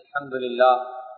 الحمد لله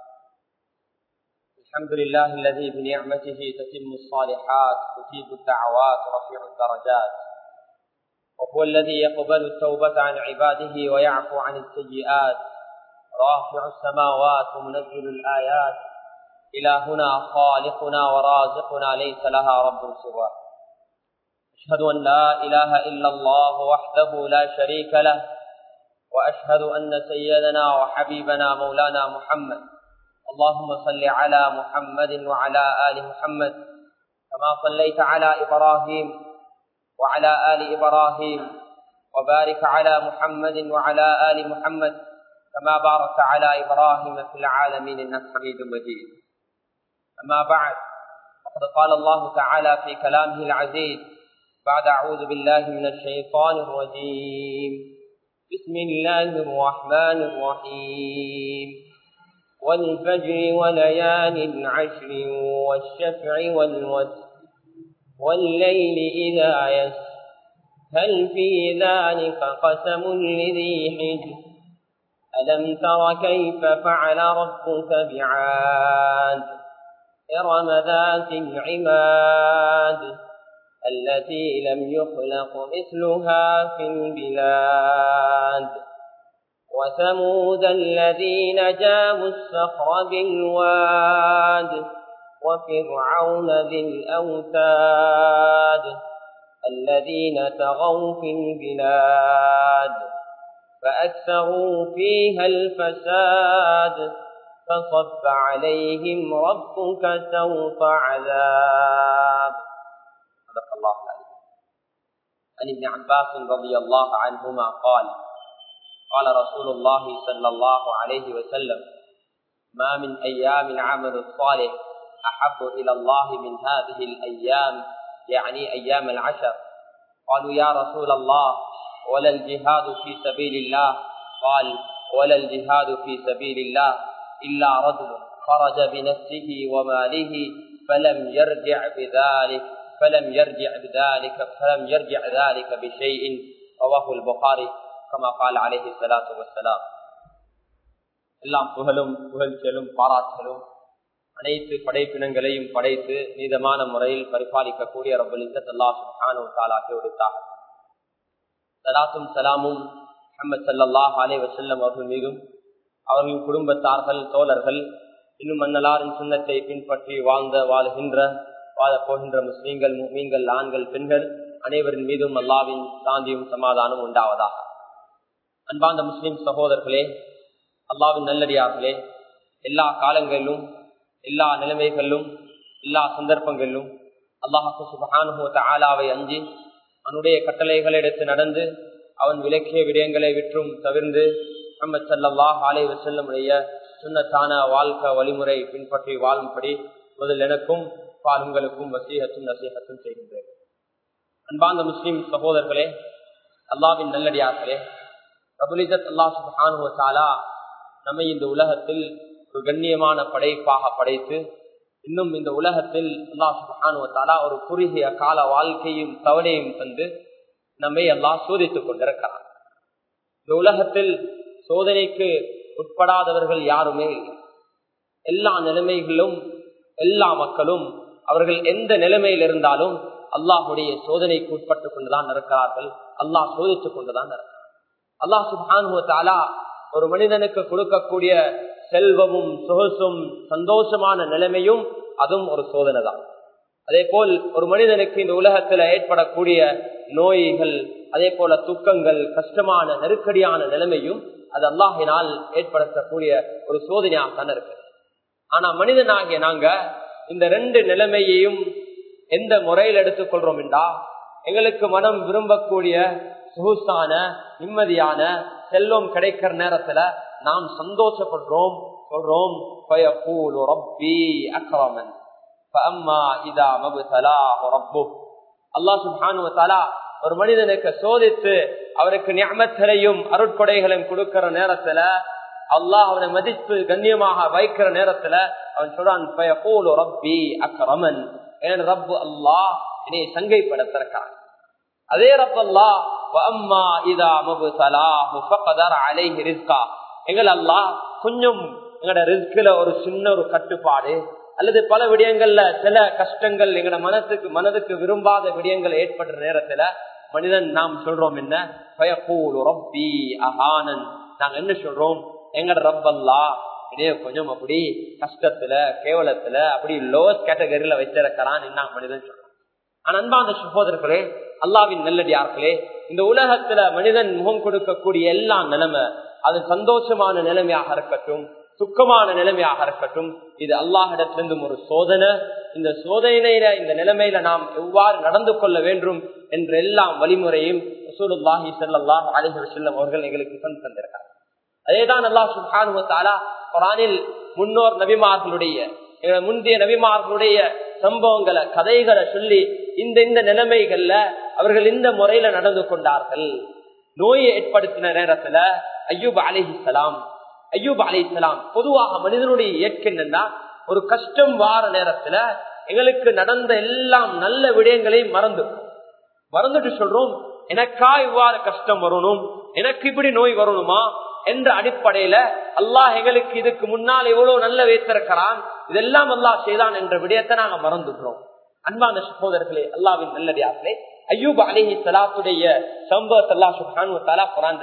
الحمد لله الذي بنعمته تتم الصالحات تجيب الدعوات ورفيع الدرجات وهو الذي يقبل التوبة عن عباده ويعفو عن السيئات رافع السماوات ومنزل الآيات إلهنا خالقنا ورازقنا ليس لها رب سواه أشهد أن لا إله إلا الله وحده لا شريك له وأشهد أن سيدنا وحبيبنا مولانا محمد اللهم صل على محمد وعلى آل محمد كما صليت على إبراهيم وعلى آل إبراهيم وبارك على محمد وعلى آل محمد كما باركت على إبراهيم في العالمين إنك حميد مجيد أما بعد فقد قال الله تعالى في كلامه العزيز بعد أعوذ بالله من الشيطان الرجيم بسم الله الرحمن الرحيم والفجر وليال عشر والشفع والوتر والليل إذا يسر هل في ذلك قسم لذي حجر ألم تر كيف فعل ربك بعاد إرم ذات العماد التي لم يخلق مثلها في البلاد وثمود الذين جابوا الصخر بالواد وفرعون ذي الأوتاد الذين تغوا في البلاد فأكثروا فيها الفساد فصب عليهم ربك سوط عذاب صدق الله العظيم عن ابن عباس رضي الله عنهما قال قال رسول الله صلى الله عليه وسلم ما من أيام العمل الصالح أحب إلى الله من هذه الأيام يعني أيام العشر قالوا يا رسول الله ولا الجهاد في سبيل الله قال ولا الجهاد في سبيل الله إلا رجل خرج بنفسه وماله فلم يرجع بذلك فلم يرجع بذلك فلم يرجع ذلك بشيء رواه البخاري كما قال عليه الصلاة والسلام எல்லாம் புகழும் புகழ்ச்சியலும் பாராட்டலும் அனைத்து படைப்பினங்களையும் படைத்து நீதமான முறையில் பரிபாலிக்கக்கூடிய ரபுல் இசத்தல்லா சுஹானு தாலாக்கி உடைத்தாக சலாத்தும் சலாமும் முகமது சல்லாஹ் அலே வசல்லம் அவர்கள் மீதும் அவர்களின் குடும்பத்தார்கள் தோழர்கள் இன்னும் மன்னலாரின் சின்னத்தை பின்பற்றி வாழ்ந்த வாழுகின்ற வாழ போகின்ற முஸ்லீம்கள் மீன்கள் ஆண்கள் பெண்கள் அனைவரின் மீதும் அல்லாவின் சாந்தியும் சமாதானம் உண்டாவதாக அன்பார்ந்த முஸ்லிம் சகோதரர்களே அல்லாவின் நல்லடியார்களே எல்லா காலங்களிலும் எல்லா நிலைமைகளிலும் எல்லா சந்தர்ப்பங்களிலும் அல்லாஹு சுபஹானுஹோ ஆலாவை அஞ்சி அவனுடைய கட்டளைகளை எடுத்து நடந்து அவன் விலக்கிய விடயங்களை விற்றும் தவிர்ந்து முகமது சல்லாஹ் ஆலை வசல்லமுடைய சுண்ணத்தான வாழ்க்கை வழிமுறை பின்பற்றி வாழும்படி முதல் எனக்கும் பாலுங்களுக்கும் வசீகத்தும் நசீகத்தும் செய்கின்றேன் அன்பார்ந்த முஸ்லிம் சகோதரர்களே அல்லாவின் நல்லடியார்களே பிரபுலிசத் அல்லா சுபானுவத்தாலா நம்மை இந்த உலகத்தில் ஒரு கண்ணியமான படைப்பாக படைத்து இன்னும் இந்த உலகத்தில் அல்லா சுபானுவத்தாலா ஒரு குறுகிய கால வாழ்க்கையும் தவணையும் தந்து நம்மை எல்லாம் சோதித்துக் கொண்டிருக்கிறார் இந்த உலகத்தில் சோதனைக்கு உட்படாதவர்கள் யாருமே எல்லா நிலைமைகளும் எல்லா மக்களும் அவர்கள் எந்த நிலைமையில் இருந்தாலும் அல்லாஹுடைய சோதனைக்கு உட்பட்டு கொண்டுதான் இருக்கிறார்கள் அல்லாஹ் சோதித்துக் கொண்டுதான் இருக்கிறார் அல்லாஹ் சுபானுவத்தாலா ஒரு மனிதனுக்கு கொடுக்கக்கூடிய செல்வமும் சொகுசும் சந்தோஷமான நிலைமையும் அதுவும் ஒரு சோதனை தான் அதே போல் ஒரு மனிதனுக்கு இந்த உலகத்துல ஏற்படக்கூடிய நோய்கள் அதே போல துக்கங்கள் கஷ்டமான நெருக்கடியான நிலைமையும் அது அல்லாஹினால் ஏற்படுத்தக்கூடிய ஒரு சோதனையாக தானே இருக்கு ஆனா மனிதனாகிய நாங்க இந்த ரெண்டு நிலைமையையும் எந்த முறையில் எடுத்துக்கொள்றோம் என்றா எங்களுக்கு மனம் விரும்பக்கூடிய சொகுசான நிம்மதியான செல்வம் கிடைக்கிற நேரத்துல நாம் சந்தோஷப்படுறோம் சொல்றோம் அக்ரமன் ஒரு மனிதனுக்கு சோதித்து அவருக்கு ஞாபகத்திலையும் அருட்கொடைகளையும் கொடுக்கிற நேரத்துல அல்லாஹ் அவனை மதித்து கண்ணியமாக வைக்கிற நேரத்துல அவன் சொல்றான் ரப்பி அக்ரமன் என் ரப்பு அல்லாஹ் என்னை சங்கைப்படுத்திருக்கான் அதே ரப்பல்லா வஅம்மா இதா மபுதலாஹு ஃபகதர அலைஹி ரிஸ்கா எங்கள் அல்லாஹ் கொஞ்சம் எங்களோட ரிஸ்கில ஒரு சின்ன ஒரு கட்டுப்பாடு அல்லது பல விடயங்கள்ல சில கஷ்டங்கள் எங்களோட மனசுக்கு மனதுக்கு விரும்பாத விடயங்கள் ஏற்படுற நேரத்துல மனிதன் நாம் சொல்றோம் என்ன பயப்பூல் ரப்பி அஹானன் நாங்க என்ன சொல்றோம் எங்கட ரப்பல்லா இடையே கொஞ்சம் அப்படி கஷ்டத்துல கேவலத்துல அப்படி லோவஸ்ட் கேட்டகரியில வச்சிருக்கிறான் என்ன மனிதன் சொல்றான் ஆனா அன்பாந்த சகோதரர்களே அல்லாவின் நல்லடியார்களே இந்த உலகத்துல மனிதன் முகம் கொடுக்கக்கூடிய எல்லா நிலைமை அது சந்தோஷமான நிலைமையாக இருக்கட்டும் துக்கமான நிலைமையாக இருக்கட்டும் இது அல்லாஹிடத்திலிருந்தும் ஒரு சோதனை இந்த சோதனையில இந்த நிலைமையில நாம் எவ்வாறு நடந்து கொள்ள வேண்டும் என்ற எல்லா வழிமுறையும் ரசூலுல்லாஹி ஸல்லல்லாஹு அலைஹி வஸல்லம் அவர்கள் எங்களுக்கு கொண்டு தந்திருக்காங்க அதேதான் அல்லாஹ் சுப்ஹானஹு வ தஆலா குர்ஆனில் முன்னோர் நபிமார்களுடைய முந்தைய நபிமார்களுடைய சம்பவங்களை கதைகளை சொல்லி இந்த இந்த நிலைமைகள்ல அவர்கள் இந்த முறையில நடந்து கொண்டார்கள் நோயை ஏற்படுத்தின நேரத்துல ஐயூப் அலிஹிசலாம் ஐயூப் அலிஹலாம் பொதுவாக மனிதனுடைய இயற்கை என்னன்னா ஒரு கஷ்டம் வார நேரத்துல எங்களுக்கு நடந்த எல்லாம் நல்ல விடயங்களையும் மறந்து மறந்துட்டு சொல்றோம் எனக்கா இவ்வாறு கஷ்டம் வரணும் எனக்கு இப்படி நோய் வரணுமா என்ற அடிப்படையில அல்லாஹ் எங்களுக்கு இதுக்கு முன்னால் எவ்வளவு நல்ல வைத்திருக்கிறான் இதெல்லாம் அல்லாஹ் செய்தான் என்ற விடயத்தை நாங்க மறந்துடுறோம் அன்பான சகோதரர்களே அல்லாவின் நல்லடியார்களே ஐயூப் அலிஹி சலாத்துடைய சம்பவத்தை அல்லா சுஹான் தலா குரான்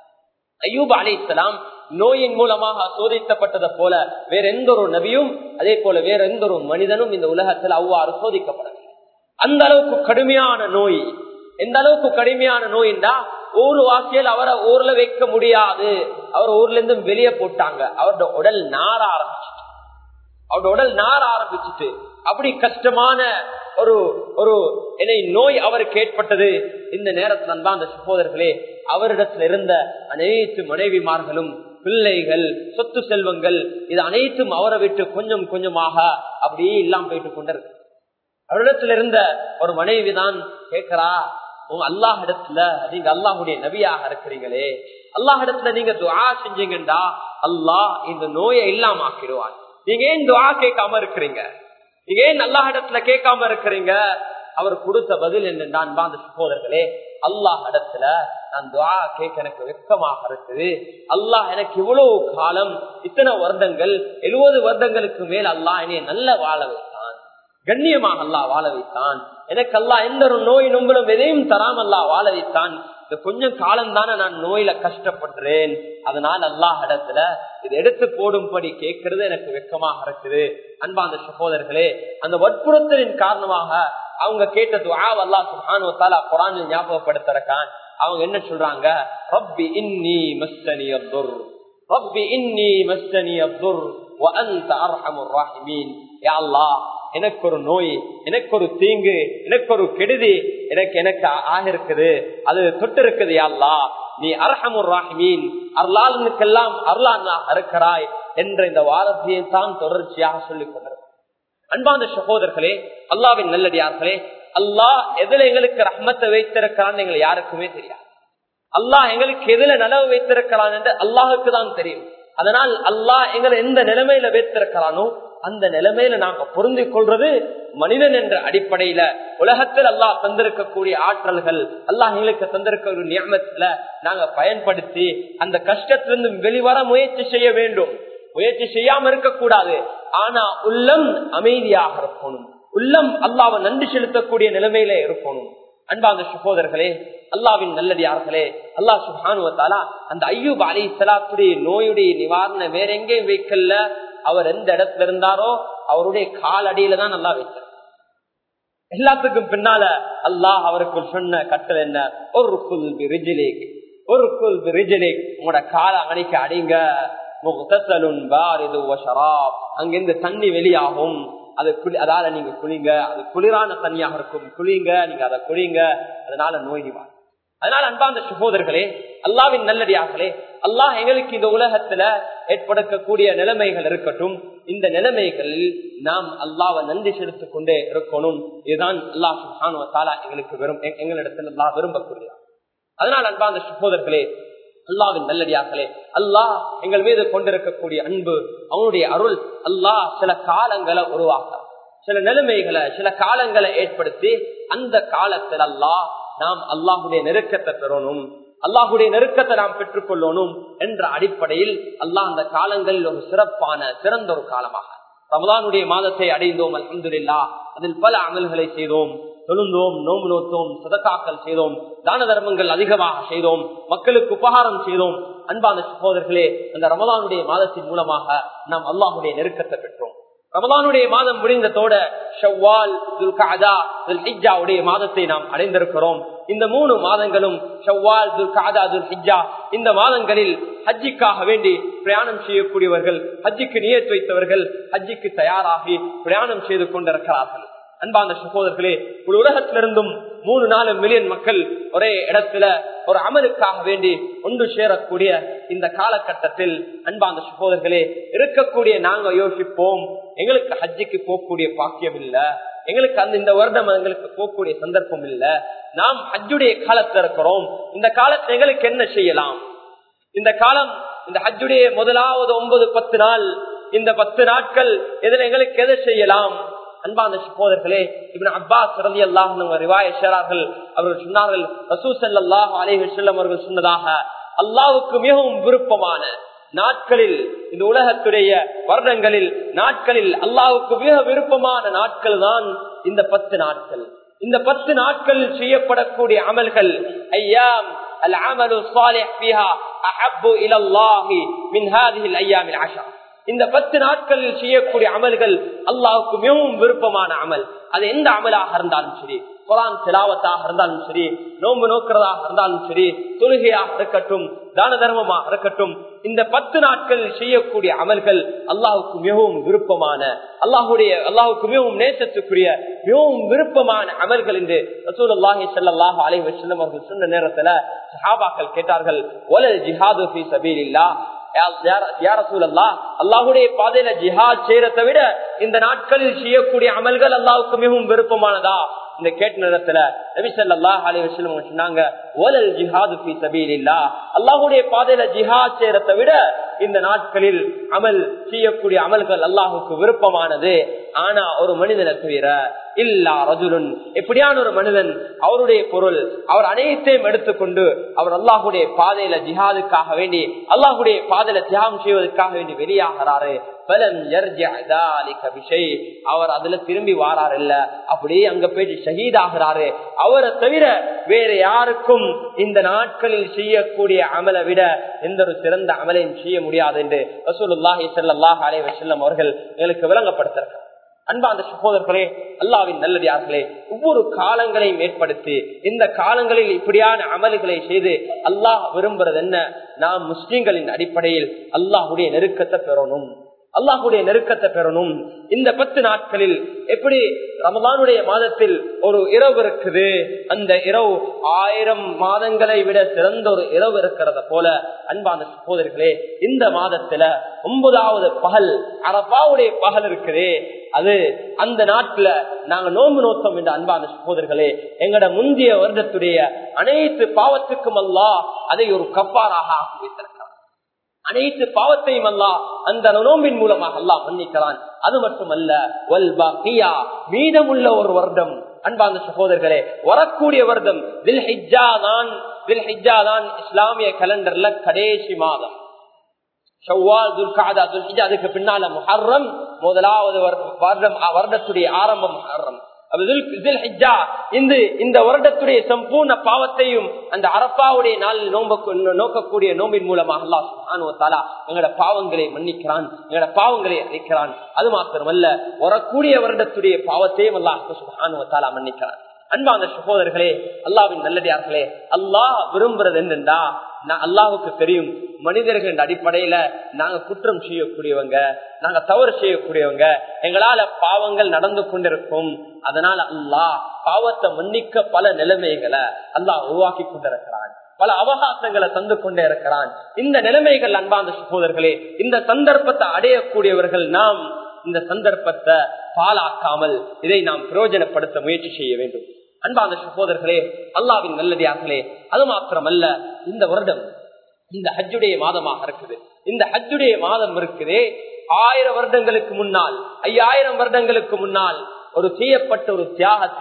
ஐயூப் அலி இஸ்லாம் நோயின் மூலமாக சோதிக்கப்பட்டதை போல வேற எந்த ஒரு நபியும் அதே போல வேற எந்த ஒரு மனிதனும் இந்த உலகத்தில் அவ்வாறு சோதிக்கப்படவில்லை அந்த அளவுக்கு கடுமையான நோய் எந்த அளவுக்கு கடுமையான நோயின்டா ஊரு வாசியல் அவரை ஊர்ல வைக்க முடியாது அவர் ஊர்ல இருந்து வெளியே போட்டாங்க அவரோட உடல் நார ஆரம்பிச்சுட்டு அவரோட உடல் நார ஆரம்பிச்சுட்டு அப்படி கஷ்டமான ஒரு ஒரு என்னை நோய் அவருக்கு ஏற்பட்டது இந்த நேரத்தில் தான் அந்த சகோதரர்களே அவரிடத்தில் இருந்த அனைத்து மனைவிமார்களும் பிள்ளைகள் சொத்து செல்வங்கள் இது அனைத்தும் அவரை விட்டு கொஞ்சம் கொஞ்சமாக அப்படியே இல்லாம போயிட்டு கொண்டிருக்கு அவரிடத்துல இருந்த ஒரு மனைவிதான் கேட்கிறா உங்க அல்லாஹ் இடத்துல நீங்க அல்லாஹுடைய நபியாக இருக்கிறீங்களே அல்லாஹ் இடத்துல நீங்க துவா செஞ்சீங்கண்டா அல்லாஹ் இந்த நோயை இல்லாம ஆக்கிடுவான் நீங்க ஏன் துவா கேட்காம இருக்கிறீங்க நீங்க ஏன் அல்லாஹ் இடத்துல கேட்காம இருக்கிறீங்க அவர் கொடுத்த பதில் என்னன்னா அந்த சகோதரர்களே அல்லாஹ் இடத்துல நான் துவா கேட்க எனக்கு வெக்கமாக இருக்குது அல்லாஹ் எனக்கு இவ்வளவு காலம் இத்தனை வருடங்கள் எழுபது வருடங்களுக்கு மேல் அல்லாஹ் என்னை நல்ல வாழ வைத்தான் கண்ணியமாக அல்லாஹ் வாழ வைத்தான் எனக்கு அல்லா எந்த ஒரு நோய் நொம்பலும் எதையும் தராம அல்லா வாழ வைத்தான் இந்த கொஞ்சம் காலம் தானே நான் நோயில கஷ்டப்படுறேன் அதனால அல்லாஹ் இடத்துல இது எடுத்து போடும்படி கேட்கறது எனக்கு வெக்கமாக இருக்குது அன்பா அந்த சகோதரர்களே அந்த வற்புறுத்தலின் காரணமாக அவங்க கேட்டது ஆவ் அல்லா சுஹானு தாலா குரானில் ஞாபகப்படுத்திருக்கான் அவங்க என்ன சொல்றாங்க ரப்பி இன்னி மஸ்தனி அப்துர் ரப்பி இன்னி மஸ்தனி அப்துர் وأنت أرحم الراحمين يا الله எனக்கு ஒரு நோய் எனக்கு ஒரு தீங்கு எனக்கு ஒரு கெடுதி எனக்கு எனக்கு ஆகிருக்குது அது தொட்டு இருக்குது யாழ்லா நீ அரஹமுர் ராஹிமீன் அருளாளனுக்கெல்லாம் அருளான் அறுக்கிறாய் என்ற இந்த வாரத்தையை தான் தொடர்ச்சியாக சொல்லிக் கொண்டிருக்க அன்பான சகோதரர்களே அல்லாவின் நல்லடியார்களே அல்லாஹ் எதுல எங்களுக்கு ரஹ்மத்தை வைத்திருக்கிறான்னு எங்களை யாருக்குமே தெரியாது அல்லாஹ் எங்களுக்கு எதுல நலவு வைத்திருக்கிறான் என்று அல்லாஹுக்கு தான் தெரியும் அதனால் அல்லாஹ் எங்களை எந்த நிலைமையில வைத்திருக்கிறானோ அந்த நிலைமையில நாங்க பொருந்தி கொள்றது மனிதன் என்ற அடிப்படையில உலகத்தில் அல்லாஹ் தந்திருக்கக்கூடிய ஆற்றல்கள் அல்லாஹ் எங்களுக்கு தந்திருக்க நியமத்துல நாங்க பயன்படுத்தி அந்த கஷ்டத்திலிருந்து வெளிவர முயற்சி செய்ய வேண்டும் முயற்சி செய்யாம இருக்கக்கூடாது ஆனா உள்ளம் அமைதியாக இருக்கணும் உள்ளம் அல்லாவை நன்றி செலுத்தக்கூடிய நிலைமையில இருக்கணும் அன்பாந்த சகோதரர்களே அல்லாவின் நல்லடியார்களே அல்லாஹ் சுஹானுவத்தாலா அந்த ஐயூப் அலி சலாத்துடைய நோயுடைய நிவாரணம் வேற எங்கேயும் வைக்கல அவர் எந்த இடத்துல இருந்தாரோ அவருடைய கால் அடியில தான் நல்லா வைத்தார் எல்லாத்துக்கும் பின்னால அல்லாஹ் அவருக்கு சொன்ன கட்டல் என்ன ஒரு குல் ரிஜிலேக் ஒரு குல் ரிஜிலேக் உங்களோட காலை அணைக்க அடிங்க அங்கிருந்து தண்ணி வெளியாகும் அது குளி அதால நீங்க குளிங்க அது குளிரான தண்ணியாக இருக்கும் குளிங்க நீங்க அதை குளிங்க அதனால நோய் நிவார் அதனால அன்பாந்த சகோதரர்களே அல்லாவின் நல்லடியார்களே அல்லாஹ் எங்களுக்கு இந்த உலகத்துல ஏற்படுத்தக்கூடிய நிலைமைகள் இருக்கட்டும் இந்த நிலைமைகளில் நாம் அல்லாவை நன்றி செலுத்திக் கொண்டே இருக்கணும் இதுதான் அல்லாஹ் சுஹானு தாலா எங்களுக்கு வெறும் எங்களிடத்தில் அல்லாஹ் விரும்பக்கூடிய அதனால் அன்பாந்த சகோதரர்களே அல்லாவின் நல்லடியார்களே அல்லாஹ் எங்கள் மீது கொண்டிருக்கக்கூடிய அன்பு அவனுடைய அருள் அல்லாஹ் சில காலங்களை உருவாக்க சில நிலைமைகளை சில காலங்களை ஏற்படுத்தி அந்த காலத்தில் அல்லாஹ் நாம் அல்லாஹுடைய நெருக்கத்தை பெறணும் அல்லாஹுடைய நெருக்கத்தை நாம் பெற்றுக் கொள்ளணும் என்ற அடிப்படையில் அல்லாஹ் அந்த காலங்களில் ஒரு சிறப்பான சிறந்த ஒரு காலமாக ரமலானுடைய மாதத்தை அடைந்தோம் அல்ஹம்துலில்லா அதில் பல அமல்களை செய்தோம் தொழுந்தோம் நோம்பு நோத்தோம் சதக்காக்கள் செய்தோம் தான தர்மங்கள் அதிகமாக செய்தோம் மக்களுக்கு உபகாரம் செய்தோம் அன்பான சகோதரர்களே அந்த ரமலானுடைய மாதத்தின் மூலமாக நாம் அல்லாஹுடைய நெருக்கத்தை பெற்றோம் ரமலானுடைய மாதம் முடிந்ததோட ஷவ்வால் துல்காதா துல்ஹிஜாவுடைய மாதத்தை நாம் அடைந்திருக்கிறோம் இந்த மூணு மாதங்களும் ஷவ்வால் துல்காதா துல்ஹிஜா இந்த மாதங்களில் ஹஜ்ஜிக்காக வேண்டி பிரயாணம் செய்யக்கூடியவர்கள் ஹஜ்ஜிக்கு நியத்து வைத்தவர்கள் ஹஜ்ஜிக்கு தயாராகி பிரயாணம் செய்து கொண்டிருக்கிறார்கள் அன்பாந்த சகோதரர்களே ஒரு உலகத்திலிருந்தும் மூணு நாலு மில்லியன் மக்கள் ஒரே இடத்துல ஒரு அமலுக்காக வேண்டி ஒன்று சேரக்கூடிய இந்த காலகட்டத்தில் அன்பாந்த சகோதரர்களே இருக்கக்கூடிய நாங்க யோசிப்போம் எங்களுக்கு ஹஜ்ஜிக்கு போகக்கூடிய பாக்கியம் இல்ல எங்களுக்கு அந்த இந்த வருடம் எங்களுக்கு போகக்கூடிய சந்தர்ப்பம் இல்ல நாம் ஹஜ்ஜுடைய காலத்துல இருக்கிறோம் இந்த காலத்தை எங்களுக்கு என்ன செய்யலாம் இந்த காலம் இந்த ஹஜ்ஜுடைய முதலாவது ஒன்பது பத்து நாள் இந்த பத்து நாட்கள் இதில் எங்களுக்கு எதை செய்யலாம் அன்பாந்த சகோதரர்களே இவன் அப்பாஸ் ரவி அல்லாஹ் ரிவாய சேரார்கள் அவர்கள் சொன்னார்கள் ரசூ சல்லாஹ் அலேஹ் செல்லம் அவர்கள் சொன்னதாக அல்லாவுக்கு மிகவும் விருப்பமான நாட்களில் இந்த உலகத்துடைய வருடங்களில் நாட்களில் அல்லாவுக்கு மிக விருப்பமான நாட்கள் தான் இந்த பத்து நாட்கள் இந்த பத்து நாட்களில் செய்யப்படக்கூடிய அமல்கள் ஐயாம் العمل الصالح فيها أحب إلى الله من هذه الأيام العشر இந்த பத்து நாட்களில் செய்யக்கூடிய அமல்கள் அல்லாவுக்கு மிகவும் விருப்பமான அமல் அது எந்த அமலாக இருந்தாலும் சரி குரான் திலாவத்தாக இருந்தாலும் சரி நோன்பு நோக்கிறதாக இருந்தாலும் சரி தொழுகையாக இருக்கட்டும் தான தர்மமாக இருக்கட்டும் இந்த பத்து நாட்களில் செய்யக்கூடிய அமல்கள் அல்லாஹுக்கு மிகவும் விருப்பமான அல்லாஹுடைய அல்லாஹுக்கு மிகவும் நேசத்துக்குரிய மிகவும் விருப்பமான அமல்கள் என்று ரசூல் அல்லாஹி சல்லாஹ் அலை வசல்லம் அவர்கள் சொன்ன நேரத்துல சஹாபாக்கள் கேட்டார்கள் ஒலல் ஜிஹாது ஃபி சபீலில்லா அல்லாஹுடைய பாதையில ஜிஹாத் செய்யறதை விட இந்த நாட்களில் செய்யக்கூடிய அமல்கள் அல்லாவுக்கு மிகவும் விருப்பமானதா இந்த கேட்ட நேரத்துல நபிசல்லாஹ் அலி வசலம் சொன்னாங்க ஓலல் ஜிஹாது ஃபி சபீலில்லா அல்லாஹுடைய பாதையில ஜிஹாத் செய்யறதை விட இந்த நாட்களில் அமல் செய்யக்கூடிய அமல்கள் அல்லாஹுக்கு விருப்பமானது ஆனா ஒரு மனிதனை தவிர இல்லா ரஜுலுன் எப்படியான ஒரு மனிதன் அவருடைய பொருள் அவர் அனைத்தையும் எடுத்துக்கொண்டு அவர் அல்லாஹுடைய பாதையில ஜிஹாதுக்காக வேண்டி அல்லாஹுடைய பாதையில தியாகம் செய்வதற்காக வேண்டி வெளியாகிறாரு அவர் அதுல திரும்பி வாரார் இல்ல அப்படியே அங்க போயிட்டு ஷஹீத் ஆகிறாரு அவரை தவிர வேற யாருக்கும் இந்த நாட்களில் செய்யக்கூடிய அமலை விட எந்த ஒரு சிறந்த அமலையும் செய்ய முடியாது என்று ரசூலுல்லாஹி ஸல்லல்லாஹு அலைஹி வஸல்லம் அவர்கள் எங்களுக்கு விளங்கப்படுத்திருக்கிறார் அன்பா அந்த சகோதரர்களே அல்லாவின் நல்லடியார்களே ஒவ்வொரு காலங்களையும் ஏற்படுத்தி இந்த காலங்களில் இப்படியான அமல்களை செய்து அல்லாஹ் விரும்புறது என்ன நாம் முஸ்லிம்களின் அடிப்படையில் அல்லாஹுடைய நெருக்கத்தை பெறணும் அல்லாஹுடைய நெருக்கத்தை பெறணும் இந்த பத்து நாட்களில் எப்படி ரமதானுடைய மாதத்தில் ஒரு இரவு இருக்குது அந்த இரவு ஆயிரம் மாதங்களை விட சிறந்த ஒரு இரவு இருக்கிறத போல அன்பான சகோதரர்களே இந்த மாதத்துல ஒன்பதாவது பகல் அரபாவுடைய பகல் இருக்குதே அது அந்த நாட்டுல நாங்க நோம்பு நோத்தம் என்ற அன்பான சகோதரர்களே எங்கட முந்தைய வருடத்துடைய அனைத்து பாவத்துக்கும் அல்லா அதை ஒரு கப்பாராக ஆக்கி வைத்திருக்கிறார் அனைத்து பாவத்தையும் அல்லா அந்த நோம்பின் மூலமாக அல்லாஹ் மன்னிக்கிறான் அது மட்டுமல்ல மீதமுள்ள ஒரு வருடம் அன்பாந்த சகோதரர்களே வரக்கூடிய வருடம் தில் ஹிஜா தான் தில் ஹிஜா தான் இஸ்லாமிய கலண்டர்ல கடைசி மாதம் ஷவ்வால் துல்காதா துல்ஹிஜா அதுக்கு பின்னால முஹர்ரம் முதலாவது வருடம் வருடத்துடைய ஆரம்பம் முஹர்ரம் இந்த வருடத்துடைய சம்பூர்ண பாவத்தையும் அந்த அரப்பாவுடைய நாளில் நோக்கக்கூடிய நோம்பின் மூலமாக அல்லா எங்களோட பாவங்களை மன்னிக்கிறான் எங்களோட பாவங்களை அழிக்கிறான் அது மாத்திரமல்ல வரக்கூடிய வருடத்துடைய பாவத்தையும் அல்லாஹ் மன்னிக்கிறான் அன்பான சகோதரர்களே அல்லாவின் நல்லடியார்களே அல்லாஹ் விரும்புறது என்னண்டா நான் அல்லாவுக்கு தெரியும் மனிதர்கள் அடிப்படையில நாங்க குற்றம் செய்யக்கூடியவங்க நாங்க தவறு செய்யக்கூடியவங்க எங்களால பாவங்கள் நடந்து கொண்டிருக்கும் அதனால அல்லாஹ் பாவத்தை மன்னிக்க பல நிலைமைகளை அல்லாஹ் உருவாக்கி கொண்டிருக்கிறான் பல அவகாசங்களை தந்து கொண்டே இருக்கிறான் இந்த நிலைமைகள் அன்பாந்த சகோதரர்களே இந்த சந்தர்ப்பத்தை அடையக்கூடியவர்கள் நாம் இந்த சந்தர்ப்பத்தை பாலாக்காமல் இதை நாம் பிரயோஜனப்படுத்த முயற்சி செய்ய வேண்டும் அன்பான சகோதரர்களே அல்லாவின் நல்லடியார்களே அது மாத்திரமல்ல இந்த வருடம் இந்த ஹஜ்ஜுடைய மாதமாக இருக்குது இந்த ஹஜ்ஜுடைய மாதம் இருக்குதே ஆயிரம் வருடங்களுக்கு முன்னால் ஐயாயிரம் வருடங்களுக்கு முன்னால் ஒரு செய்யப்பட்ட ஒரு தியாகத்தை